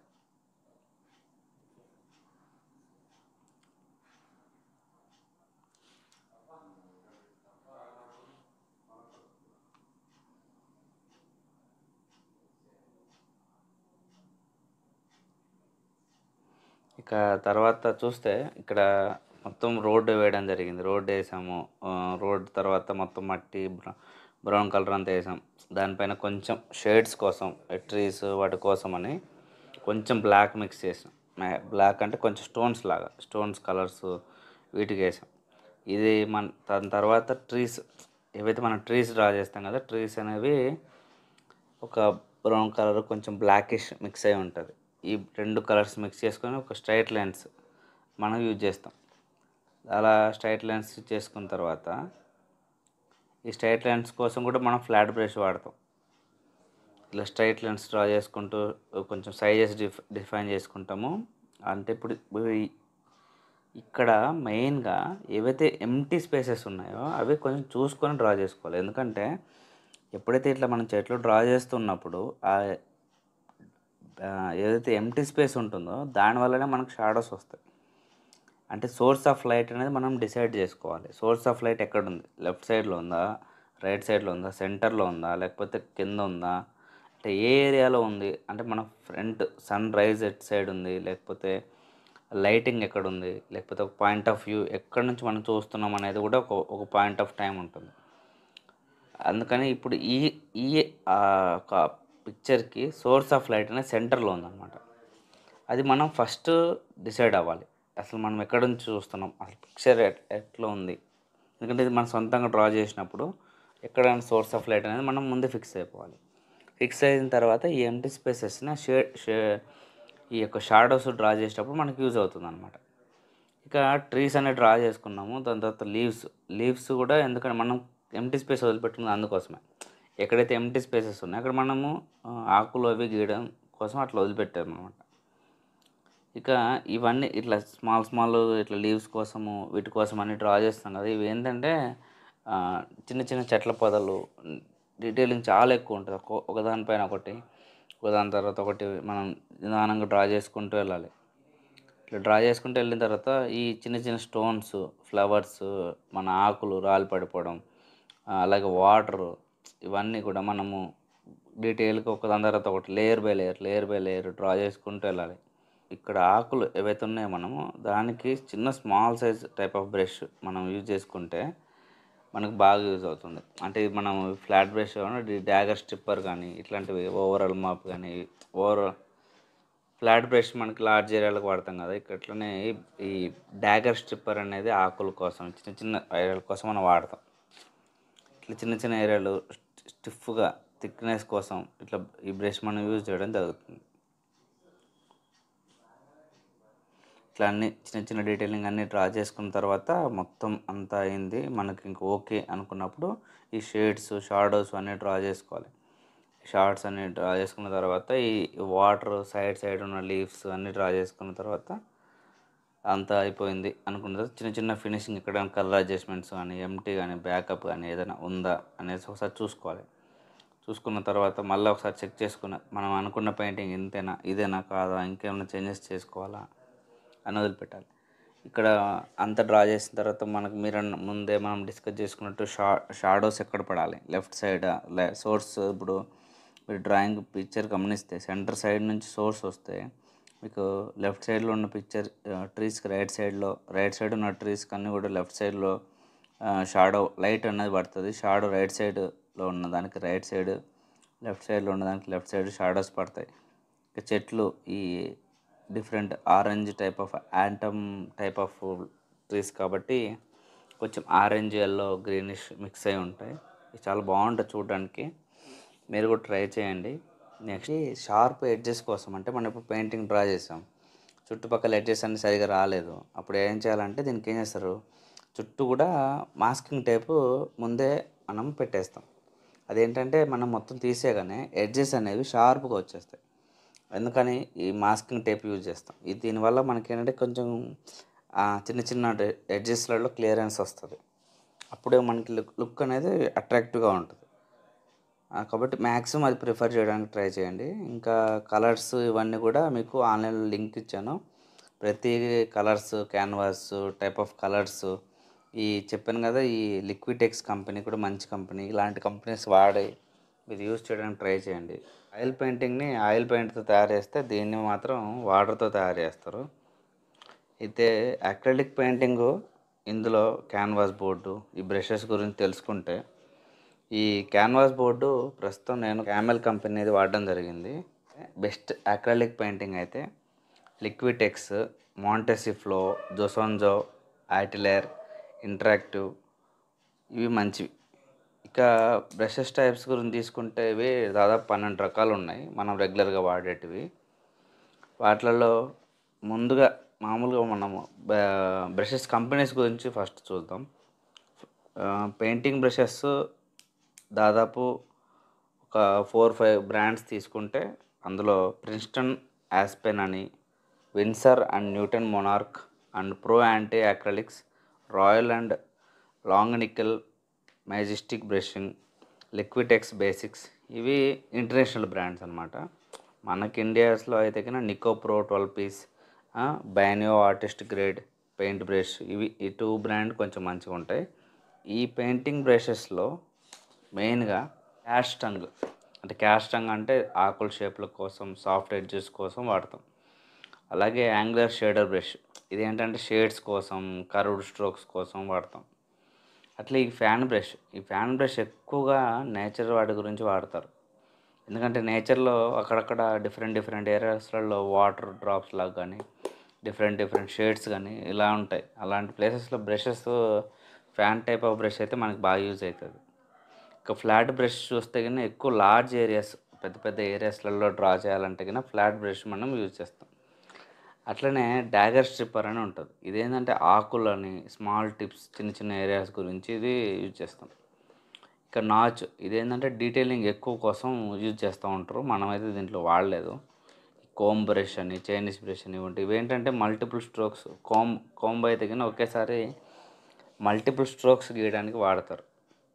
ఇక తర్వాత చూస్తే ఇక్కడ మొత్తం రోడ్డు వేయడం జరిగింది రోడ్డు వేసాము ఆ, రోడ్ తర్వాత మొత్తం మట్టి బ్ర- బ్రౌన్ కలర్ అంతా వేసాం దానిపైన కొంచెం షేడ్స్ కోసం ట్రీస్ వాటి కోసం అని కొంచెం బ్లాక్ మిక్స్ చేసాం బ్లాక్ అంటే కొంచెం స్టోన్స్ లాగా స్టోన్స్ కలర్స్ వీటికి వేసాం ఇది మన దాని తర్వాత ట్రీస్ ఏవైతే మనం ట్రీస్ డ్రా చేస్తాం కదా ట్రీస్ అనేవి ఒక బ్రౌన్ కలర్ కొంచెం బ్లాకిష్ మిక్స్ అయి ఉంటుంది ఈ రెండు కలర్స్ మిక్స్ చేసుకొని ఒక స్ట్రైట్ లైన్స్ మనం యూజ్ చేస్తాం అలా స్ట్రైట్ లైన్స్ చేసుకున్న తర్వాత ఈ స్ట్రైట్ లైన్స్ కోసం కూడా మనం ఫ్లాట్ బ్రష్ వాడతాం ఇలా స్ట్రైట్ లైన్స్ డ్రా చేసుకుంటూ కొంచెం సైజెస్ డిఫ్ డిఫైన్ చేసుకుంటాము అంటే ఇప్పుడు ఇప్పుడు ఈ- ఇక్కడ మెయిన్గా ఏవైతే ఎంటీ స్పేసెస్ ఉన్నాయో అవి కొంచెం చూసుకొని డ్రా చేసుకోవాలి ఎందుకంటే ఎప్పుడైతే ఇట్లా మనం చెట్లు డ్రా చేస్తున్నప్పుడు ఆ ఆ, ఏదైతే ఎంటీ స్పేస్ ఉంటుందో దానివల్లనే మనకు షాడోస్ వస్తాయి అంటే సోర్స్ ఆఫ్ లైట్ అనేది మనం డిసైడ్ చేసుకోవాలి సోర్స్ ఆఫ్ లైట్ ఎక్కడ ఉంది లెఫ్ట్ సైడ్లో ఉందా రైట్ సైడ్లో ఉందా సెంటర్లో ఉందా లేకపోతే కింద ఉందా అంటే ఏ ఏరియాలో ఉంది అంటే మన front sunrise at side ఉంది లేకపోతే లైటింగ్ ఎక్కడ ఉంది లేకపోతే ఒక పాయింట్ ఆఫ్ వ్యూ ఎక్కడి నుంచి మనం చూస్తున్నాం అనేది కూడా ఒక ఒక పాయింట్ ఆఫ్ టైం ఉంటుంది అందుకని ఇప్పుడు ఈ ఈ ఆ, ఒక పిక్చర్కి సోర్స్ ఆఫ్ లైట్ అనేది సెంటర్లో ఉందన్నమాట అది మనం ఫస్ట్ డిసైడ్ అవ్వాలి అసలు మనం ఎక్కడి నుంచి చూస్తున్నాం అసలు పిక్చర్ ఎట్లా ఉంది ఎందుకంటే ఇది మనం సొంతంగా డ్రా చేసినప్పుడు ఎక్కడ సోర్స్ ఆఫ్ లైట్ అనేది మనం ముందే ఫిక్స్ అయిపోవాలి ఫిక్స్ అయిన తర్వాత ఈ ఎంటీ స్పేసెస్ని షేడ్ షే ఈ యొక్క షాడోస్ డ్రా చేసేటప్పుడు మనకి యూజ్ అవుతుంది అనమాట ఇక ట్రీస్ అనేవి డ్రా చేసుకున్నాము దాని తర్వాత లీవ్స్ లీవ్స్ కూడా ఎందుకంటే మనం ఎంటీ స్పేస్ వదిలిపెట్టుకుంది అందుకోసమే ఎక్కడైతే ఎంటీ స్పేసెస్ ఉన్నాయో అక్కడ మనము ఆ, ఆకులు అవి గీయడం కోసం అట్లా వదిలిపెట్టాము అనమాట ఇక ఇవన్నీ ఇట్లా స్మాల్ స్మాల్ ఇట్లా లీవ్స్ కోసము వీటి కోసం అన్ని డ్రా చేస్తాం కదా ఇవి ఏంటంటే ఆ, చిన్న చిన్న చెట్ల పొదలు డీటెయిలింగ్ చాలా ఎక్కువ ఉంటుంది ఒక- ఒకదానిపైన ఒకటి ఒకదాని తర్వాత ఒకటి మనం నిదానంగా డ్రా చేసుకుంటూ వెళ్ళాలి ఇట్లా డ్రా చేసుకుంటూ వెళ్ళిన తర్వాత ఈ చిన్న చిన్న స్టోన్స్ ఫ్లవర్స్ మన ఆకులు రాలి పడిపోవడం ఆ, అలాగే వాటర్ ఇవన్నీ కూడా మనము డీటెయిల్గా ఒకదాని తర్వాత ఒకటి layer by layer layer by layer draw చేసుకుంటూ వెళ్ళాలి ఇక్కడ ఆకులు ఏవైతే ఉన్నాయో మనము దానికి చిన్న small size type of brush మనం యూజ్ చేసుకుంటే మనకు బాగా యూజ్ అవుతుంది అంటే ఇది మనం ఫ్లాట్ బ్రష్ డ్యాగర్ స్ట్రిప్పర్ కానీ ఇట్లాంటివి ఓవరాల్ మాప్ కానీ ఓవరాల్ ఫ్లాట్ బ్రష్ మనకి లార్జ్ ఏరియాలకు వాడతాం కదా ఇక్కడ అట్లనే ఈ- ఈ డ్యాగర్ స్ట్రిప్పర్ అనేది ఆకుల కోసం చిన్న చిన్న ఏరియాల కోసం మనం వాడతాం ఇట్లా చిన్న చిన్న ఏరియాలు స్టిఫ్గా థిక్నెస్ కోసం ఇట్లా ఈ బ్రష్ మనం యూజ్ చేయడం జరుగుతుంది ఇట్లా అన్ని చిన్న చిన్న డీటెయిలింగ్ అన్ని డ్రా చేసుకున్న తర్వాత మొత్తం అంతా అయింది మనకి ఇంక ఓకే అనుకున్నప్పుడు ఈ షేడ్స్ షాడోస్ అన్నీ డ్రా చేసుకోవాలి షార్ట్స్ అన్ని డ్రా చేసుకున్న తర్వాత ఈ వాటర్ సైడ్ సైడ్ ఉన్న లీవ్స్ అన్ని డ్రా చేసుకున్న తర్వాత అంతా అయిపోయింది అనుకున్న తర్వాత చిన్న చిన్న ఫినిషింగ్ ఇక్కడ కలర్ అడ్జస్ట్మెంట్స్ కానీ ఎంటీ కానీ బ్యాకప్ కానీ ఏదైనా ఉందా అనేసి ఒకసారి చూసుకోవాలి చూసుకున్న తర్వాత మళ్ళీ ఒకసారి చెక్ చేసుకున్న మనం అనుకున్న పెయింటింగ్ ఇంతేనా ఇదేనా కాదా ఇంకేమైనా చేంజెస్ చేసుకోవాలా అని వదిలిపెట్టాలి ఇక్కడ అంత డ్రా చేసిన తర్వాత మనకు మీరు అన్న- ముందే మనం డిస్కస్ చేసుకున్నట్టు షా షాడోస్ ఎక్కడ పడాలి లెఫ్ట్ సైడ్ సోర్స్ ఇప్పుడు మీరు డ్రాయింగ్ పిక్చర్ గమనిస్తే సెంటర్ సైడ్ నుంచి సోర్స్ వస్తే మీకు లెఫ్ట్ సైడ్లో ఉన్న పిక్చర్ ట్రీస్కి రైట్ సైడ్లో రైట్ సైడ్ ఉన్న ట్రీస్కి అన్నీ కూడా లెఫ్ట్ సైడ్లో షాడో లైట్ అనేది పడుతుంది షాడో రైట్ సైడ్లో ఉన్న దానికి రైట్ సైడ్ లెఫ్ట్ సైడ్లో ఉన్న దానికి లెఫ్ట్ సైడ్ షాడోస్ పడతాయి ఇక చెట్లు ఈ different orange type of autumn type of trees కాబట్టి కొంచెం ఆరెంజ్ ఎల్లో గ్రీనిష్ మిక్స్ అయి ఉంటాయి ఇది చాలా బాగుంటుంది చూడడానికి మీరు కూడా ట్రై చేయండి నెక్స్ట్ షార్ప్ ఎడ్జెస్ కోసం అంటే మనం ఇప్పుడు పెయింటింగ్ డ్రా చేసాం చుట్టుపక్కల ఎడ్జెస్ అన్ని సరిగా రాలేదు అప్పుడు ఏం చేయాలంటే దీనికి ఏం చేస్తారు చుట్టూ కూడా మాస్కింగ్ టేపు ముందే మనం పెట్టేస్తాం అదేంటంటే మనం మొత్తం తీసేయగానే ఎడ్జెస్ అనేవి షార్ప్గా వచ్చేస్తాయి ఎందుకని ఈ మాస్కింగ్ టేప్ యూజ్ చేస్తాం ఇది దీనివల్ల మనకి ఏంటంటే కొంచెం ఆ, చిన్న చిన్న ఎడ్జెస్లలో క్లియరెన్స్ వస్తుంది అప్పుడే మనకి లుక్ లుక్ అనేది అట్రాక్టివ్గా ఉంటుంది ఆ, కాబట్టి మ్యాక్సిమం అది ప్రిఫర్ చేయడానికి ట్రై చేయండి ఇంకా కలర్స్ ఇవన్నీ కూడా మీకు ఆన్లైన్లో లింక్ ఇచ్చాను ప్రతి colours canvas type of colours ఈ చెప్పాను కదా ఈ లిక్విటెక్స్ కంపెనీ కూడా మంచి కంపెనీ ఇలాంటి కంపెనీస్ వాడి మీరు యూజ్ చేయడానికి ట్రై చేయండి ఆయిల్ పెయింటింగ్ని ఆయిల్ పెయింట్తో తయారు చేస్తే దీన్ని మాత్రం వాటర్తో తయారు చేస్తారు అయితే అక్రిలిక్ పెయింటింగ్ ఇందులో క్యాన్వాస్ బోర్డు ఈ బ్రషెస్ గురించి తెలుసుకుంటే ఈ క్యాన్వాస్ బోర్డు ప్రస్తుతం నేను క్యామెల్ కంపెనీది వాడడం జరిగింది బెస్ట్ అక్రాలిక్ పెయింటింగ్ అయితే లిక్విటెక్స్ మాంటెసిఫ్లో జోసోన్జో ఐటిలేర్ ఇంటరాక్టివ్ ఇవి మంచివి ఇక బ్రషెస్ టైప్స్ గురించి తీసుకుంటే ఇవి దాదాపు పన్నెండు రకాలు ఉన్నాయి మనం రెగ్యులర్గా వాడేటివి వాటిలలో ముందుగా మామూలుగా మనము బ్రషెస్ కంపెనీస్ గురించి ఫస్ట్ చూద్దాం పెయింటింగ్ బ్రషెస్ దాదాపు ఒక ఫోర్ ఫైవ్ బ్రాండ్స్ తీసుకుంటే అందులో ప్రిన్స్టన్ యాస్పెన్ అని Winsor and Newton Monarch and Pro Arte అక్రలిక్స్ Royal and Langnickel Majestic brushing Liquitex Basics ఇవి ఇంటర్నేషనల్ బ్రాండ్స్ అనమాట మనకి ఇండియాస్లో అయితే కన్నా నికో ప్రో ట్వెల్వ్ పీస్ బైనియో ఆర్టిస్ట్ గ్రేడ్ పెయింట్ బ్రష్ ఇవి ఈ టూ బ్రాండ్ కొంచెం మంచిగా ఉంటాయి ఈ పెయింటింగ్ బ్రషెస్లో మెయిన్గా క్యాస్టంగ్ అంటే క్యాస్టంగ్ అంటే ఆకుల షేప్ల కోసం సాఫ్ట్ ఎడ్జెస్ కోసం వాడతాం అలాగే యాంగులర్ షేడర్ బ్రష్ ఇది ఏంటంటే షేడ్స్ కోసం కర్వ్డ్ స్ట్రోక్స్ కోసం వాడతాం అట్లా ఈ ఫ్యాన్ బ్రష్ ఈ ఫ్యాన్ బ్రష్ ఎక్కువగా నేచర్ వాటి గురించి వాడతారు ఎందుకంటే నేచర్లో అక్కడక్కడ డిఫరెంట్ డిఫరెంట్ ఏరియాస్లలో వాటర్ డ్రాప్స్ లాగా కానీ డిఫరెంట్ డిఫరెంట్ షేడ్స్ కానీ ఇలా ఉంటాయి అలాంటి ప్లేసెస్లో brushes fan type of brush అయితే మనకి బాగా యూజ్ అవుతుంది ఇక ఫ్లాట్ బ్రష్ చూస్తే కన్నా ఎక్కువ లార్జ్ ఏరియాస్ పెద్ద పెద్ద ఏరియాస్లలో డ్రా చేయాలంటే కన్నా ఫ్లాట్ బ్రష్ మనం యూజ్ చేస్తాం అట్లనే డాగర్ స్ట్రిప్పర్ అని ఉంటుంది ఇదేంటంటే ఆకులని స్మాల్ టిప్స్ చిన్న చిన్న ఏరియాస్ గురించి ఇది యూజ్ చేస్తాం ఇక నాచ్ ఇదేంటంటే డీటెయిలింగ్ ఎక్కువ కోసం యూజ్ చేస్తూ ఉంటారు మనమైతే దీంట్లో వాడలేదు కోమ్ బ్రష్ అని చైనీస్ బ్రష్ అని ఇవంటి ఇవేంటంటే మల్టిపుల్ స్ట్రోక్స్ కోమ్ కోంబ్ అయితే కానీ ఒకేసారి మల్టిపుల్ స్ట్రోక్స్ గీయడానికి వాడతారు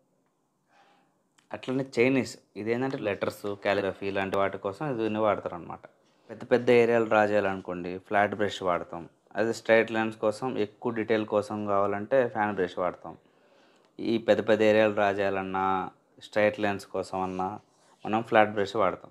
అట్లనే చైనీస్ ఇదేంటంటే లెటర్స్ క్యాలిగ్రఫీ ఇలాంటి వాటి కోసం దీన్ని వాడతారు అనమాట పెద్ద పెద్ద ఏరియాలు డ్రా చేయాలనుకోండి ఫ్లాట్ బ్రష్ వాడతాం అదే స్ట్రైట్ లైన్స్ కోసం ఎక్కువ డీటెయిల్ కోసం కావాలంటే ఫ్యాన్ బ్రష్ వాడతాం ఈ పెద్ద పెద్ద ఏరియాలు డ్రా చేయాలన్నా స్ట్రైట్ లైన్స్ కోసం అన్నా మనం ఫ్లాట్ బ్రష్ వాడతాం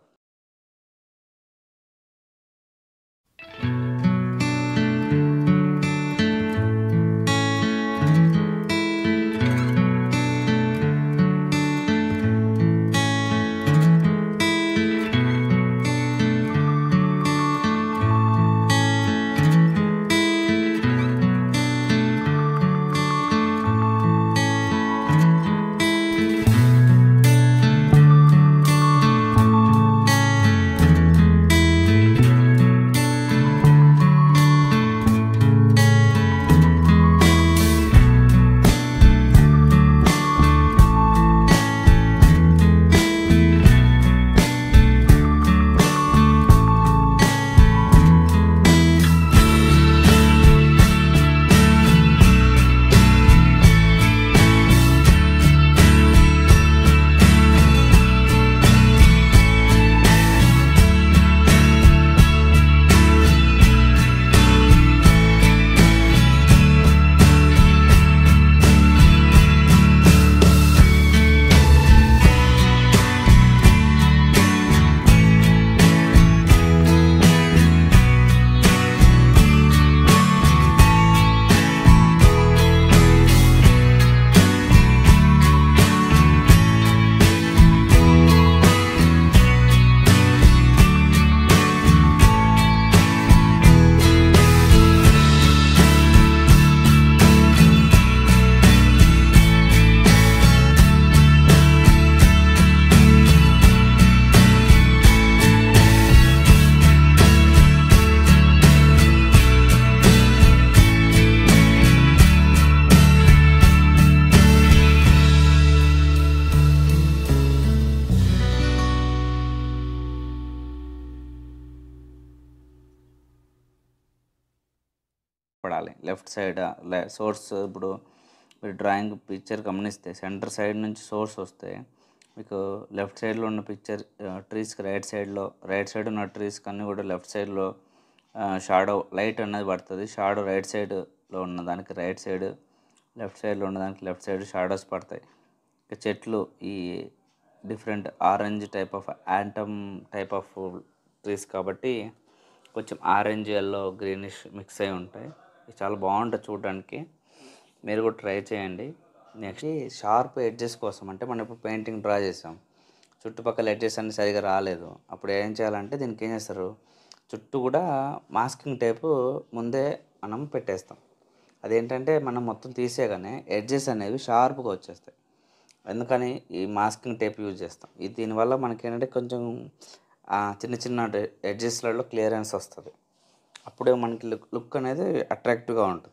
పడాలి లెఫ్ట్ సైడ్ సోర్స్ ఇప్పుడు మీరు డ్రాయింగ్ పిక్చర్ గమనిస్తే సెంటర్ సైడ్ నుంచి సోర్స్ వస్తే మీకు లెఫ్ట్ సైడ్లో ఉన్న పిక్చర్ ట్రీస్కి రైట్ సైడ్లో రైట్ సైడ్ ఉన్న ట్రీస్కి అన్నీ కూడా లెఫ్ట్ సైడ్లో షాడో లైట్ అనేది పడుతుంది షాడో రైట్ సైడ్లో ఉన్న దానికి రైట్ సైడ్ లెఫ్ట్ సైడ్లో ఉన్న దానికి లెఫ్ట్ సైడ్ షాడోస్ పడతాయి ఇక చెట్లు ఈ different orange type of autumn type of trees కాబట్టి కొంచెం ఆరెంజ్ ఎల్లో గ్రీనిష్ మిక్స్ అయి ఉంటాయి ఇది చాలా బాగుంటుంది చూడడానికి మీరు కూడా ట్రై చేయండి నెక్స్ట్ షార్ప్ ఎడ్జెస్ కోసం అంటే మనం ఇప్పుడు పెయింటింగ్ డ్రా చేసాం చుట్టుపక్కల ఎడ్జెస్ అన్ని సరిగా రాలేదు అప్పుడు ఏం చేయాలంటే దీనికి ఏం చేస్తారు చుట్టూ కూడా మాస్కింగ్ టేపు ముందే మనం పెట్టేస్తాం అదేంటంటే మనం మొత్తం తీసేయగానే ఎడ్జెస్ అనేవి షార్ప్గా వచ్చేస్తాయి ఎందుకని ఈ మాస్కింగ్ టేప్ యూజ్ చేస్తాం ఇది దీనివల్ల మనకి ఏంటంటే కొంచెం ఆ, చిన్న చిన్న ఎడ్జెస్లలో క్లియరెన్స్ వస్తుంది అప్పుడే మనకి లుక్ లుక్ అనేది అట్రాక్టివ్గా ఉంటుంది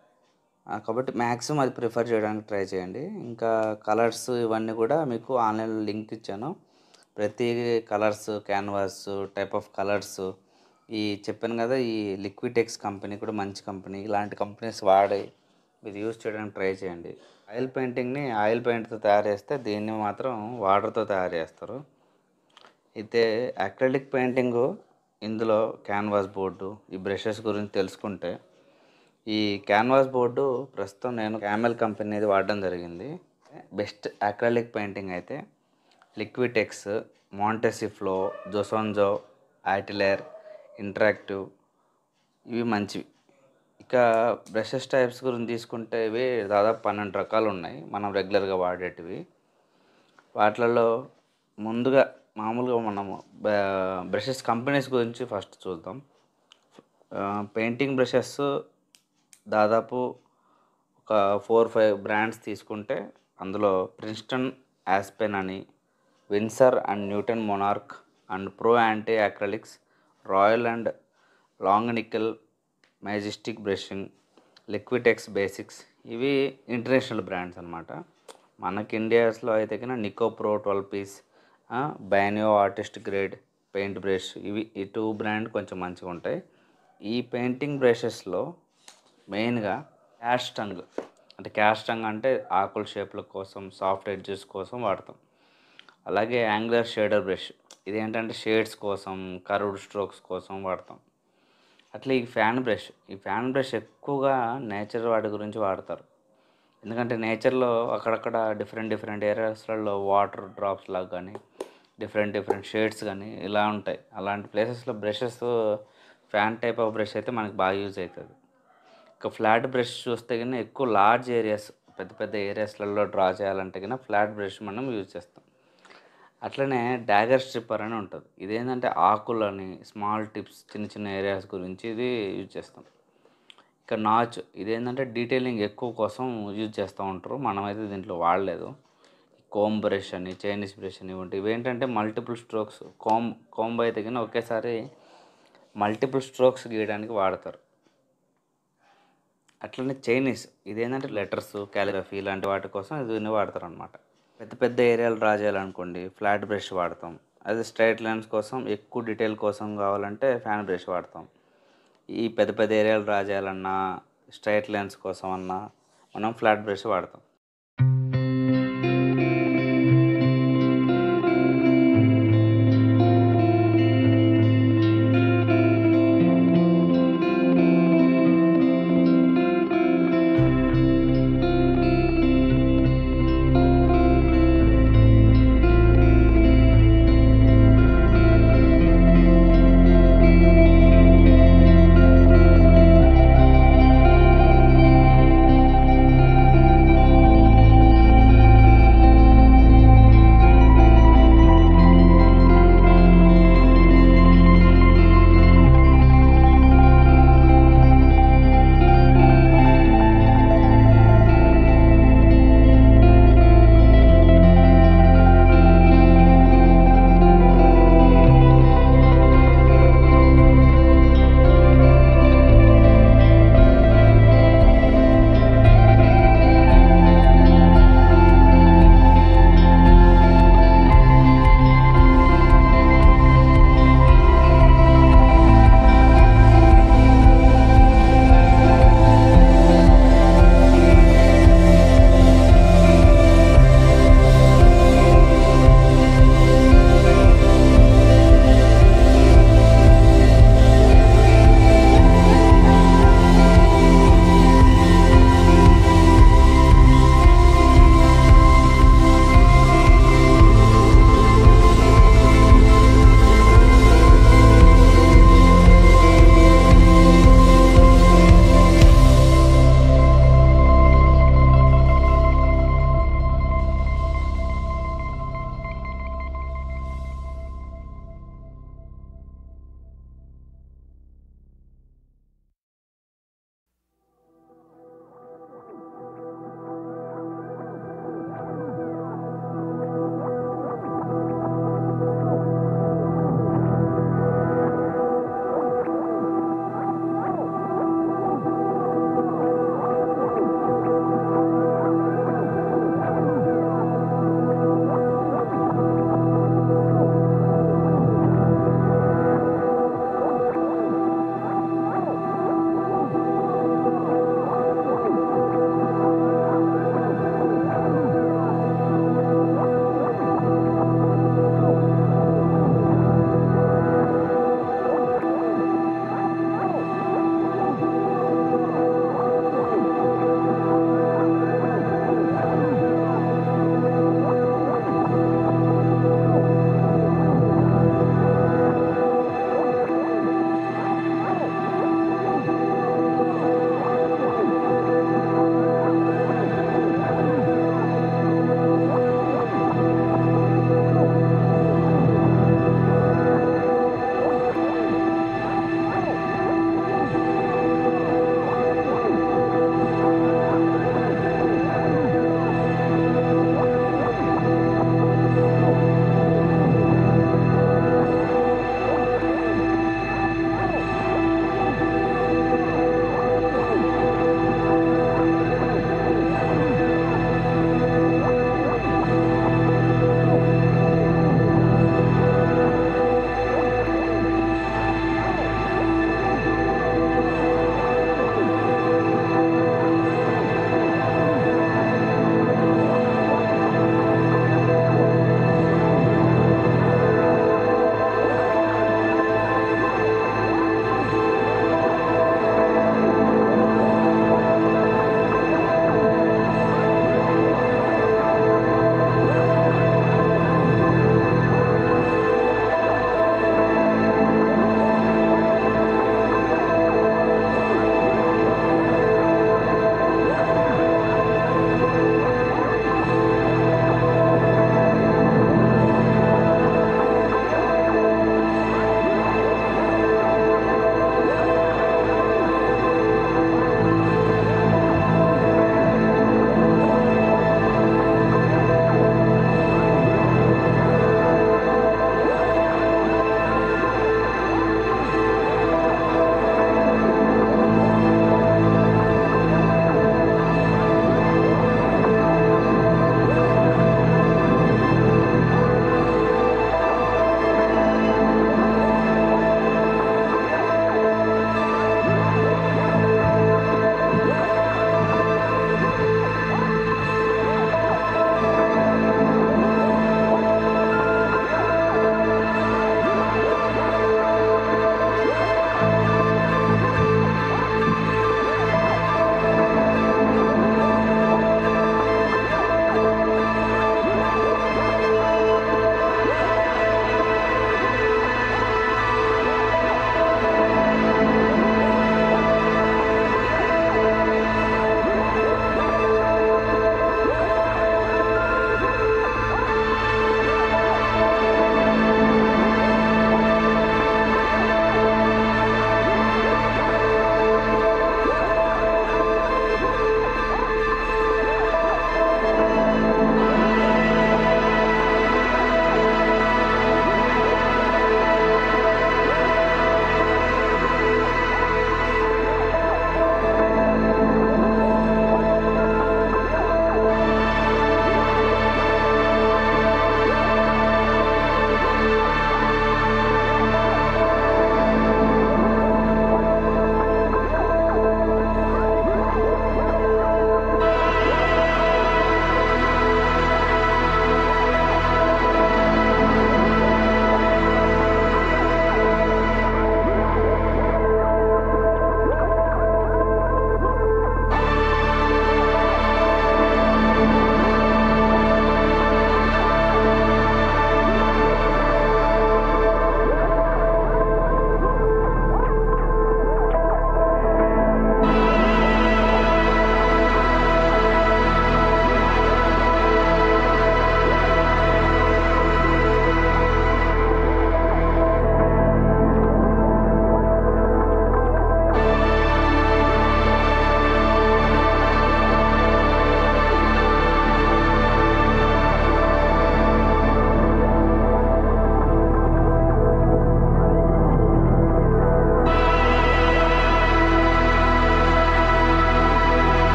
ఆ, కాబట్టి మ్యాక్సిమం అది ప్రిఫర్ చేయడానికి ట్రై చేయండి ఇంకా కలర్స్ ఇవన్నీ కూడా మీకు ఆన్లైన్లో లింక్ ఇచ్చాను ప్రతి colours canvas type of colours ఈ చెప్పాను కదా ఈ లిక్విటెక్స్ కంపెనీ కూడా మంచి కంపెనీ ఇలాంటి కంపెనీస్ వాడి మీరు యూజ్ చేయడానికి ట్రై చేయండి ఆయిల్ పెయింటింగ్ని ఆయిల్ పెయింట్తో తయారు చేస్తే దీన్ని మాత్రం వాటర్తో తయారు చేస్తారు అయితే అక్రిలిక్ పెయింటింగ్ ఇందులో క్యాన్వాస్ బోర్డు ఈ బ్రషెస్ గురించి తెలుసుకుంటే ఈ క్యాన్వాస్ బోర్డు ప్రస్తుతం నేను క్యామెల్ కంపెనీది వాడడం జరిగింది బెస్ట్ అక్రాలిక్ పెయింటింగ్ అయితే లిక్విటెక్స్ మాంటెసిఫ్లో జోసోన్జో ఆటిలేర్ ఇంటరాక్టివ్ ఇవి మంచివి ఇక బ్రషెస్ టైప్స్ గురించి తీసుకుంటే ఇవి దాదాపు పన్నెండు రకాలు ఉన్నాయి మనం రెగ్యులర్గా వాడేటివి వాటిలలో ముందుగా మామూలుగా మనము బ్రషెస్ కంపెనీస్ గురించి ఫస్ట్ చూద్దాం పెయింటింగ్ బ్రషెస్ దాదాపు ఒక ఫోర్ ఫైవ్ బ్రాండ్స్ తీసుకుంటే అందులో ప్రిన్స్టన్ యాస్పెన్ అని Winsor and Newton Monarch and Pro Arte అక్రలిక్స్ Royal and Langnickel Majestic brushing Liquitex Basics ఇవి ఇంటర్నేషనల్ బ్రాండ్స్ అనమాట మనకి ఇండియాస్లో అయితే కన్నా నికో ప్రో ట్వెల్వ్ పీస్ బైనియో ఆర్టిస్ట్ గ్రేడ్ పెయింట్ బ్రష్ ఇవి ఈ టూ బ్రాండ్ కొంచెం మంచిగా ఉంటాయి ఈ పెయింటింగ్ బ్రషెస్లో మెయిన్గా క్యాస్టంగ్ అంటే క్యాస్టంగ్ అంటే ఆకుల షేప్ల కోసం సాఫ్ట్ ఎడ్జెస్ కోసం వాడతాం అలాగే యాంగులర్ షేడర్ బ్రష్ ఇదేంటంటే షేడ్స్ కోసం కర్వ్డ్ స్ట్రోక్స్ కోసం వాడతాం అట్లా ఈ ఫ్యాన్ బ్రష్ ఈ ఫ్యాన్ బ్రష్ ఎక్కువగా నేచర్ వాటి గురించి వాడతారు ఎందుకంటే నేచర్లో అక్కడక్కడ డిఫరెంట్ డిఫరెంట్ ఏరియాస్లలో వాటర్ డ్రాప్స్ లాగా కానీ డిఫరెంట్ డిఫరెంట్ షేడ్స్ కానీ ఇలా ఉంటాయి అలాంటి ప్లేసెస్లో brushes fan type of brush అయితే మనకి బాగా యూజ్ అవుతుంది ఇక ఫ్లాట్ బ్రష్ చూస్తే కన్నా ఎక్కువ లార్జ్ ఏరియాస్ పెద్ద పెద్ద ఏరియాస్లలో డ్రా చేయాలంటే కన్నా ఫ్లాట్ బ్రష్ మనం యూజ్ చేస్తాం అట్లనే డాగర్ స్ట్రిప్పర్ అని ఉంటుంది ఇదేంటంటే ఆకులని స్మాల్ టిప్స్ చిన్న చిన్న ఏరియాస్ గురించి ఇది యూజ్ చేస్తాం ఇక నాచ్ ఇదేంటంటే డీటెయిలింగ్ ఎక్కువ కోసం యూజ్ చేస్తూ ఉంటారు మనమైతే దీంట్లో వాడలేదు కోమ్ బ్రష్ అని చైనీస్ బ్రష్ అని ఇవి ఇవేంటంటే మల్టిపుల్ స్ట్రోక్స్ కోమ్ కోంబ్ అయితే కానీ ఒకేసారి మల్టిపుల్ స్ట్రోక్స్ గీయడానికి వాడతారు అట్లనే చైనీస్ ఇదేంటంటే లెటర్స్ క్యాలిగ్రఫీ ఇలాంటి వాటి కోసం దీన్ని వాడతారు అనమాట పెద్ద పెద్ద ఏరియాలు డ్రా చేయాలనుకోండి ఫ్లాట్ బ్రష్ వాడతాం అదే స్ట్రైట్ లైన్స్ కోసం ఎక్కువ డీటెయిల్ కోసం కావాలంటే ఫ్యాన్ బ్రష్ వాడతాం ఈ పెద్ద పెద్ద ఏరియాలు డ్రా చేయాలన్నా స్ట్రైట్ లైన్స్ కోసం అన్నా మనం ఫ్లాట్ బ్రష్ వాడతాం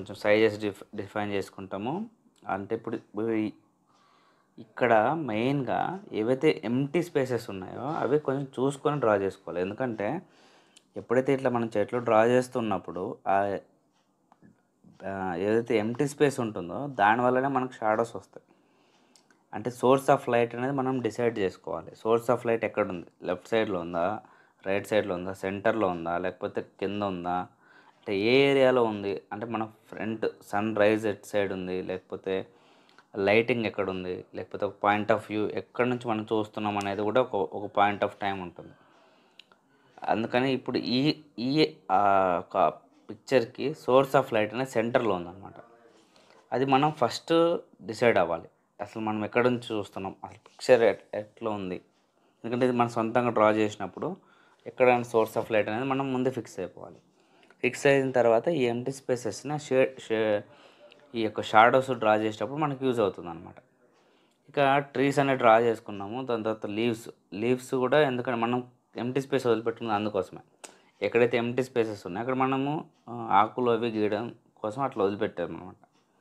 కొంచెం సైజెస్ డిఫ్ డిఫైన్ చేసుకుంటాము అంటే ఇప్పుడు ఇప్పుడు ఈ- ఇక్కడ మెయిన్గా ఏవైతే ఎంటీ స్పేసెస్ ఉన్నాయో అవి కొంచెం చూసుకొని డ్రా చేసుకోవాలి ఎందుకంటే ఎప్పుడైతే ఇట్లా మనం చెట్లు డ్రా చేస్తున్నప్పుడు ఆ ఆ, ఏదైతే ఎంటీ స్పేస్ ఉంటుందో దానివల్లనే మనకు షాడోస్ వస్తాయి అంటే సోర్స్ ఆఫ్ లైట్ అనేది మనం డిసైడ్ చేసుకోవాలి సోర్స్ ఆఫ్ లైట్ ఎక్కడ ఉంది లెఫ్ట్ సైడ్లో ఉందా రైట్ సైడ్లో ఉందా సెంటర్లో ఉందా లేకపోతే కింద ఉందా అంటే ఏ ఏరియాలో ఉంది అంటే మన front sunrise at side ఉంది లేకపోతే లైటింగ్ ఎక్కడ ఉంది లేకపోతే ఒక పాయింట్ ఆఫ్ వ్యూ ఎక్కడి నుంచి మనం చూస్తున్నాం అనేది కూడా ఒక ఒక పాయింట్ ఆఫ్ టైం ఉంటుంది అందుకని ఇప్పుడు ఈ ఈ ఆ, ఒక పిక్చర్కి సోర్స్ ఆఫ్ లైట్ అనేది సెంటర్లో ఉందన్నమాట అది మనం ఫస్ట్ డిసైడ్ అవ్వాలి అసలు మనం ఎక్కడి నుంచి చూస్తున్నాం అసలు పిక్చర్ ఎట్లా ఉంది ఎందుకంటే ఇది మనం సొంతంగా డ్రా చేసినప్పుడు ఎక్కడ సోర్స్ ఆఫ్ లైట్ అనేది మనం ముందే ఫిక్స్ అయిపోవాలి ఫిక్స్ అయిన తర్వాత ఈ ఎంటీ స్పేసెస్ని షేడ్ షే ఈ యొక్క షాడోస్ డ్రా చేసేటప్పుడు మనకు యూజ్ అవుతుంది అనమాట ఇక ట్రీస్ అనేది డ్రా చేసుకున్నాము దాని తర్వాత లీవ్స్ లీవ్స్ కూడా ఎందుకంటే మనం ఎంటీ స్పేస్ వదిలిపెట్టుకున్నది అందుకోసమే ఎక్కడైతే ఎంటీ స్పేసెస్ ఉన్నాయో అక్కడ మనము ఆ, ఆకులు అవి గీయడం కోసం అట్లా వదిలిపెట్టాము అనమాట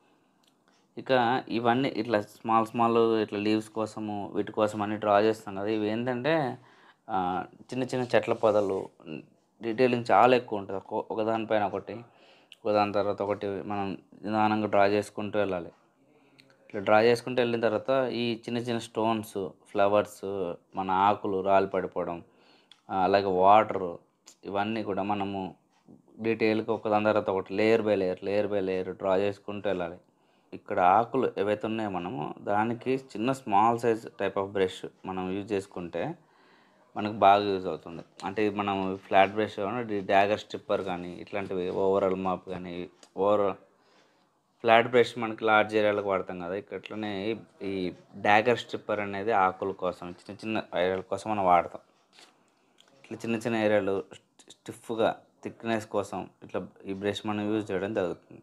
ఇక ఇవన్నీ ఇట్లా స్మాల్ స్మాల్ ఇట్లా లీవ్స్ కోసము వీటి కోసం అన్ని డ్రా చేస్తాం కదా ఇవి ఏంటంటే ఆ, చిన్న చిన్న చెట్ల పొదలు డీటెయిలింగ్ చాలా ఎక్కువ ఉంటుంది ఒక ఒకదానిపైన ఒకటి ఒకదాని తర్వాత ఒకటి మనం నిదానంగా డ్రా చేసుకుంటూ వెళ్ళాలి ఇట్లా డ్రా చేసుకుంటూ వెళ్ళిన తర్వాత ఈ చిన్న చిన్న స్టోన్స్ ఫ్లవర్స్ మన ఆకులు రాలి పడిపోవడం ఆ, అలాగే వాటర్ ఇవన్నీ కూడా మనము డీటెయిల్గా ఒకదాని తర్వాత ఒకటి layer by layer layer by layer draw చేసుకుంటూ వెళ్ళాలి ఇక్కడ ఆకులు ఏవైతే ఉన్నాయో మనము దానికి చిన్న small size type of brush మనం యూజ్ చేసుకుంటే మనకు బాగా యూజ్ అవుతుంది అంటే మనం ఫ్లాట్ బ్రష్ డ్యాగర్ స్ట్రిప్పర్ కానీ ఇట్లాంటివి ఓవరాల్ మాప్ కానీ ఓవర్ ఫ్లాట్ బ్రష్ మనకి లార్జ్ ఏరియాలకు వాడతాం కదా ఇక్కడ ఇట్లనే ఈ- ఈ డ్యాగర్ స్ట్రిప్పర్ అనేది ఆకుల కోసం చిన్న చిన్న ఏరియాల కోసం మనం వాడతాం ఇట్లా చిన్న చిన్న ఏరియాలు స్టిఫ్గా థిక్నెస్ కోసం ఇట్లా ఈ బ్రష్ మనం యూజ్ చేయడం జరుగుతుంది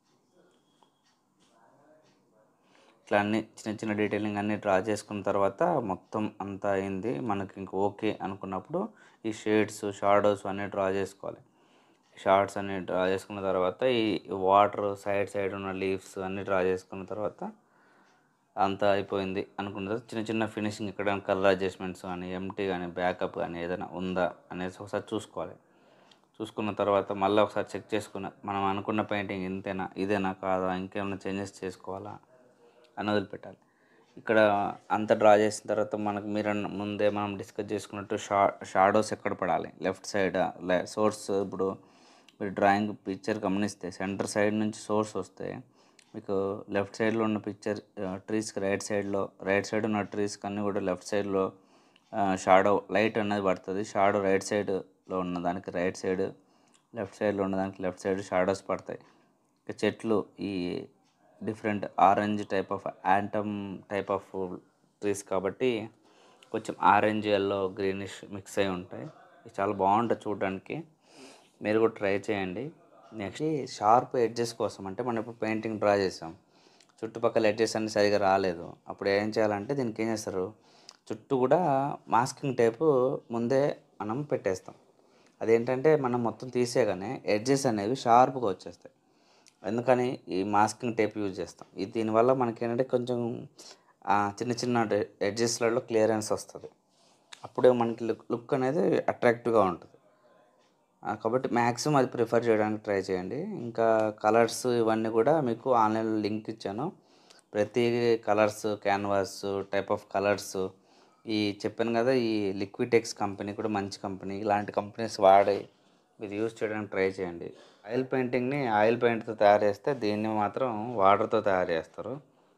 ఇట్లా అన్ని చిన్న చిన్న డీటెయిలింగ్ అన్ని డ్రా చేసుకున్న తర్వాత మొత్తం అంతా అయింది మనకి ఇంక ఓకే అనుకున్నప్పుడు ఈ షేడ్స్ షాడోస్ అన్నీ డ్రా చేసుకోవాలి షార్ట్స్ అన్ని డ్రా చేసుకున్న తర్వాత ఈ వాటర్ సైడ్ సైడ్ ఉన్న లీవ్స్ అన్ని డ్రా చేసుకున్న తర్వాత అంతా అయిపోయింది అనుకున్న తర్వాత చిన్న చిన్న ఫినిషింగ్ ఇక్కడ కలర్ అడ్జస్ట్మెంట్స్ కానీ ఎంటీ కానీ బ్యాకప్ కానీ ఏదైనా ఉందా అనేసి ఒకసారి చూసుకోవాలి చూసుకున్న తర్వాత మళ్ళీ ఒకసారి చెక్ చేసుకున్న మనం అనుకున్న పెయింటింగ్ ఇంతేనా ఇదేనా కాదా ఇంకేమైనా చేంజెస్ చేసుకోవాలా అని వదిలిపెట్టాలి ఇక్కడ అంత డ్రా చేసిన తర్వాత మనకు మీరు అన్న- ముందే మనం డిస్కస్ చేసుకున్నట్టు షా షాడోస్ ఎక్కడ పడాలి లెఫ్ట్ సైడ్ సోర్స్ ఇప్పుడు మీరు డ్రాయింగ్ పిక్చర్ గమనిస్తే సెంటర్ సైడ్ నుంచి సోర్స్ వస్తే మీకు లెఫ్ట్ సైడ్లో ఉన్న పిక్చర్ ట్రీస్కి రైట్ సైడ్లో రైట్ సైడ్ ఉన్న ట్రీస్కి అన్నీ కూడా లెఫ్ట్ సైడ్లో షాడో లైట్ అనేది పడుతుంది షాడో రైట్ సైడ్లో ఉన్న దానికి రైట్ సైడ్ లెఫ్ట్ సైడ్లో ఉన్న దానికి లెఫ్ట్ సైడ్ షాడోస్ పడతాయి ఇక చెట్లు ఈ different orange type of autumn type of trees కాబట్టి కొంచెం ఆరెంజ్ ఎల్లో గ్రీనిష్ మిక్స్ అయి ఉంటాయి ఇవి చాలా బాగుంటుంది చూడడానికి మీరు కూడా ట్రై చేయండి నెక్స్ట్ షార్ప్ ఎడ్జెస్ కోసం అంటే మనం ఇప్పుడు పెయింటింగ్ డ్రా చేసాం చుట్టుపక్కల ఎడ్జెస్ అన్ని సరిగా రాలేదు అప్పుడు ఏం చేయాలంటే దీనికి ఏం చేస్తారు చుట్టూ కూడా మాస్కింగ్ టేపు ముందే మనం పెట్టేస్తాం అదేంటంటే మనం మొత్తం తీసేయగానే ఎడ్జెస్ అనేవి షార్ప్గా వచ్చేస్తాయి ఎందుకని ఈ మాస్కింగ్ టేప్ యూజ్ చేస్తాం ఇది దీనివల్ల మనకి ఏంటంటే కొంచెం ఆ, చిన్న చిన్న ఎడ్జెస్లలో క్లియరెన్స్ వస్తుంది అప్పుడే మనకి లుక్ లుక్ అనేది అట్రాక్టివ్గా ఉంటుంది ఆ, కాబట్టి మ్యాక్సిమం అది ప్రిఫర్ చేయడానికి ట్రై చేయండి ఇంకా కలర్స్ ఇవన్నీ కూడా మీకు ఆన్లైన్లో లింక్ ఇచ్చాను ప్రతి colours canvas type of colours ఈ చెప్పాను కదా ఈ లిక్విటెక్స్ కంపెనీ కూడా మంచి కంపెనీ ఇలాంటి కంపెనీస్ వాడి మీరు యూజ్ చేయడానికి ట్రై చేయండి ఆయిల్ పెయింటింగ్ని ఆయిల్ పెయింట్తో తయారు చేస్తే దీన్ని మాత్రం వాటర్తో తయారు చేస్తారు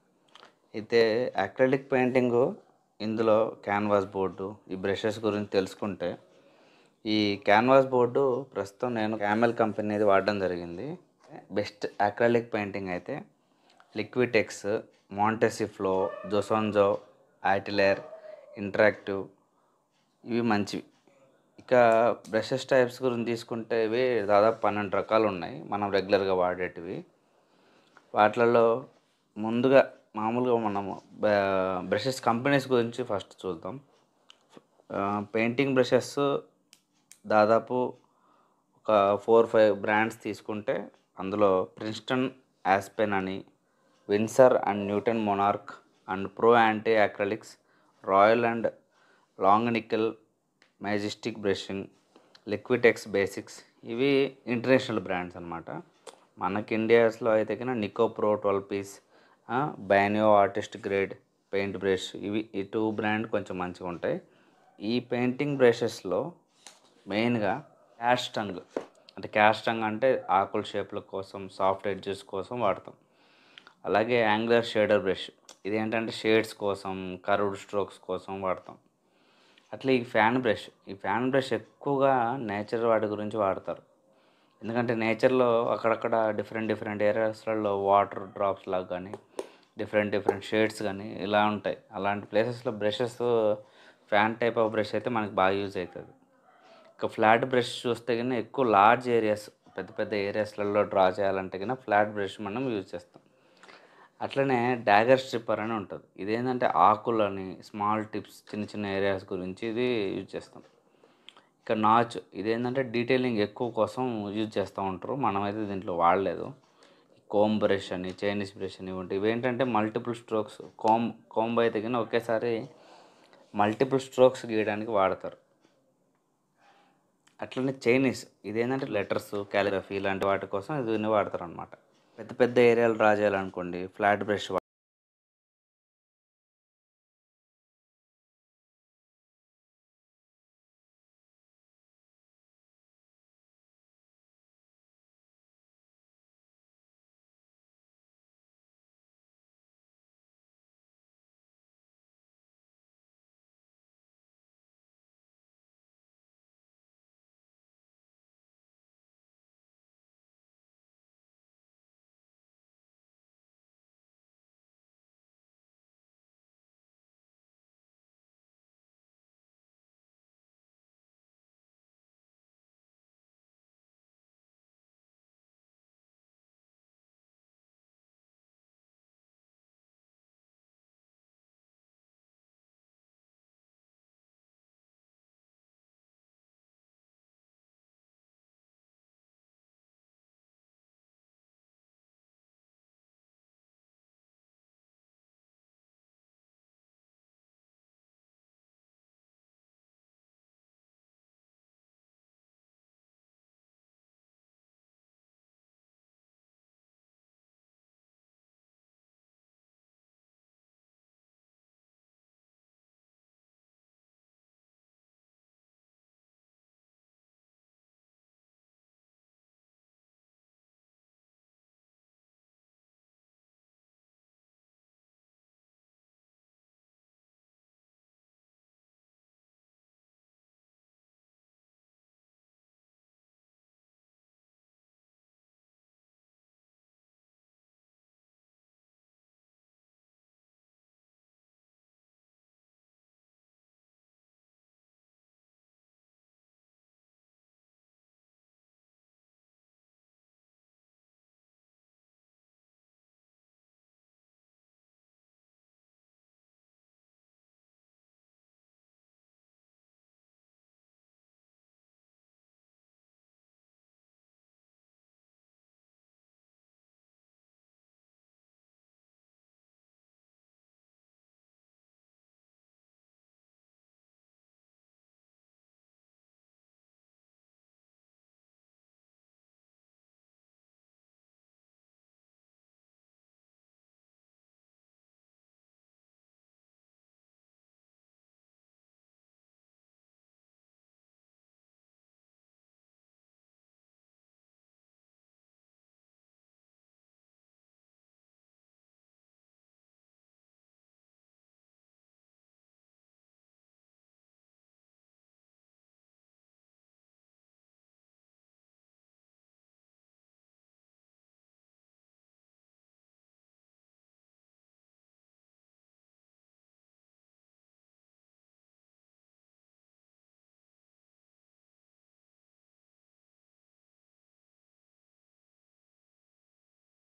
అయితే అక్రిలిక్ పెయింటింగ్ ఇందులో క్యాన్వాస్ బోర్డు ఈ బ్రషెస్ గురించి తెలుసుకుంటే ఈ క్యాన్వాస్ బోర్డు ప్రస్తుతం నేను క్యామెల్ కంపెనీది వాడడం జరిగింది బెస్ట్ అక్రాలిక్ పెయింటింగ్ అయితే లిక్విటెక్స్ మాంటెసిఫ్లో జోసోన్జో ఆటిలేర్ ఇంటరాక్టివ్ ఇవి మంచివి ఇక బ్రషెస్ టైప్స్ గురించి తీసుకుంటే ఇవి దాదాపు పన్నెండు రకాలు ఉన్నాయి మనం రెగ్యులర్గా వాడేటివి వాటిలలో ముందుగా మామూలుగా మనము బ్రషెస్ కంపెనీస్ గురించి ఫస్ట్ చూద్దాం పెయింటింగ్ బ్రషెస్ దాదాపు ఒక ఫోర్ ఫైవ్ బ్రాండ్స్ తీసుకుంటే అందులో ప్రిన్స్టన్ యాస్పెన్ అని Winsor and Newton Monarch and Pro Arte అక్రలిక్స్ Royal and Langnickel Majestic brushing Liquitex Basics ఇవి ఇంటర్నేషనల్ బ్రాండ్స్ అనమాట మనకి ఇండియాస్లో అయితే కన్నా నికో ప్రో ట్వెల్వ్ పీస్ బైనియో ఆర్టిస్ట్ గ్రేడ్ పెయింట్ బ్రష్ ఇవి ఈ టూ బ్రాండ్ కొంచెం మంచిగా ఉంటాయి ఈ పెయింటింగ్ బ్రషెస్లో మెయిన్గా క్యాస్టంగ్ అంటే క్యాస్టంగ్ అంటే ఆకుల షేప్ల కోసం సాఫ్ట్ ఎడ్జెస్ కోసం వాడతాం అలాగే యాంగులర్ షేడర్ బ్రష్ ఇదేంటంటే షేడ్స్ కోసం కర్వ్డ్ స్ట్రోక్స్ కోసం వాడతాం అట్లా ఈ ఫ్యాన్ బ్రష్ ఈ ఫ్యాన్ బ్రష్ ఎక్కువగా నేచర్ వాటి గురించి వాడతారు ఎందుకంటే నేచర్లో అక్కడక్కడ డిఫరెంట్ డిఫరెంట్ ఏరియాస్లలో వాటర్ డ్రాప్స్ లాగా కానీ డిఫరెంట్ డిఫరెంట్ షేడ్స్ కానీ ఇలా ఉంటాయి అలాంటి ప్లేసెస్లో brushes fan type of brush అయితే మనకి బాగా యూజ్ అవుతుంది ఇక ఫ్లాట్ బ్రష్ చూస్తే కానీ ఎక్కువ లార్జ్ ఏరియాస్ పెద్ద పెద్ద ఏరియాస్లలో డ్రా చేయాలంటే కన్నా ఫ్లాట్ బ్రష్ మనం యూజ్ చేస్తాం అట్లనే డాగర్ స్ట్రిప్పర్ అని ఉంటుంది ఇదేంటంటే ఆకులని స్మాల్ టిప్స్ చిన్న చిన్న ఏరియాస్ గురించి ఇది యూజ్ చేస్తాం ఇక నాచ్ ఇదేంటంటే డీటెయిలింగ్ ఎక్కువ కోసం యూజ్ చేస్తూ ఉంటారు మనమైతే దీంట్లో వాడలేదు కోమ్ బ్రష్ అని చైనీస్ బ్రష్ అని ఉంటాయి ఇవేంటంటే మల్టిపుల్ స్ట్రోక్స్ కోమ్ కోంబ్ అయితే కానీ ఒకేసారి మల్టిపుల్ స్ట్రోక్స్ గీయడానికి వాడతారు అట్లనే చైనీస్ ఇదేంటంటే లెటర్స్ క్యాలిగ్రఫీ ఇలాంటి వాటి కోసం దీన్ని వాడతారు అనమాట పెద్ద పెద్ద ఏరియాలు డ్రా చేయాలనుకోండి ఫ్లాట్ బ్రష్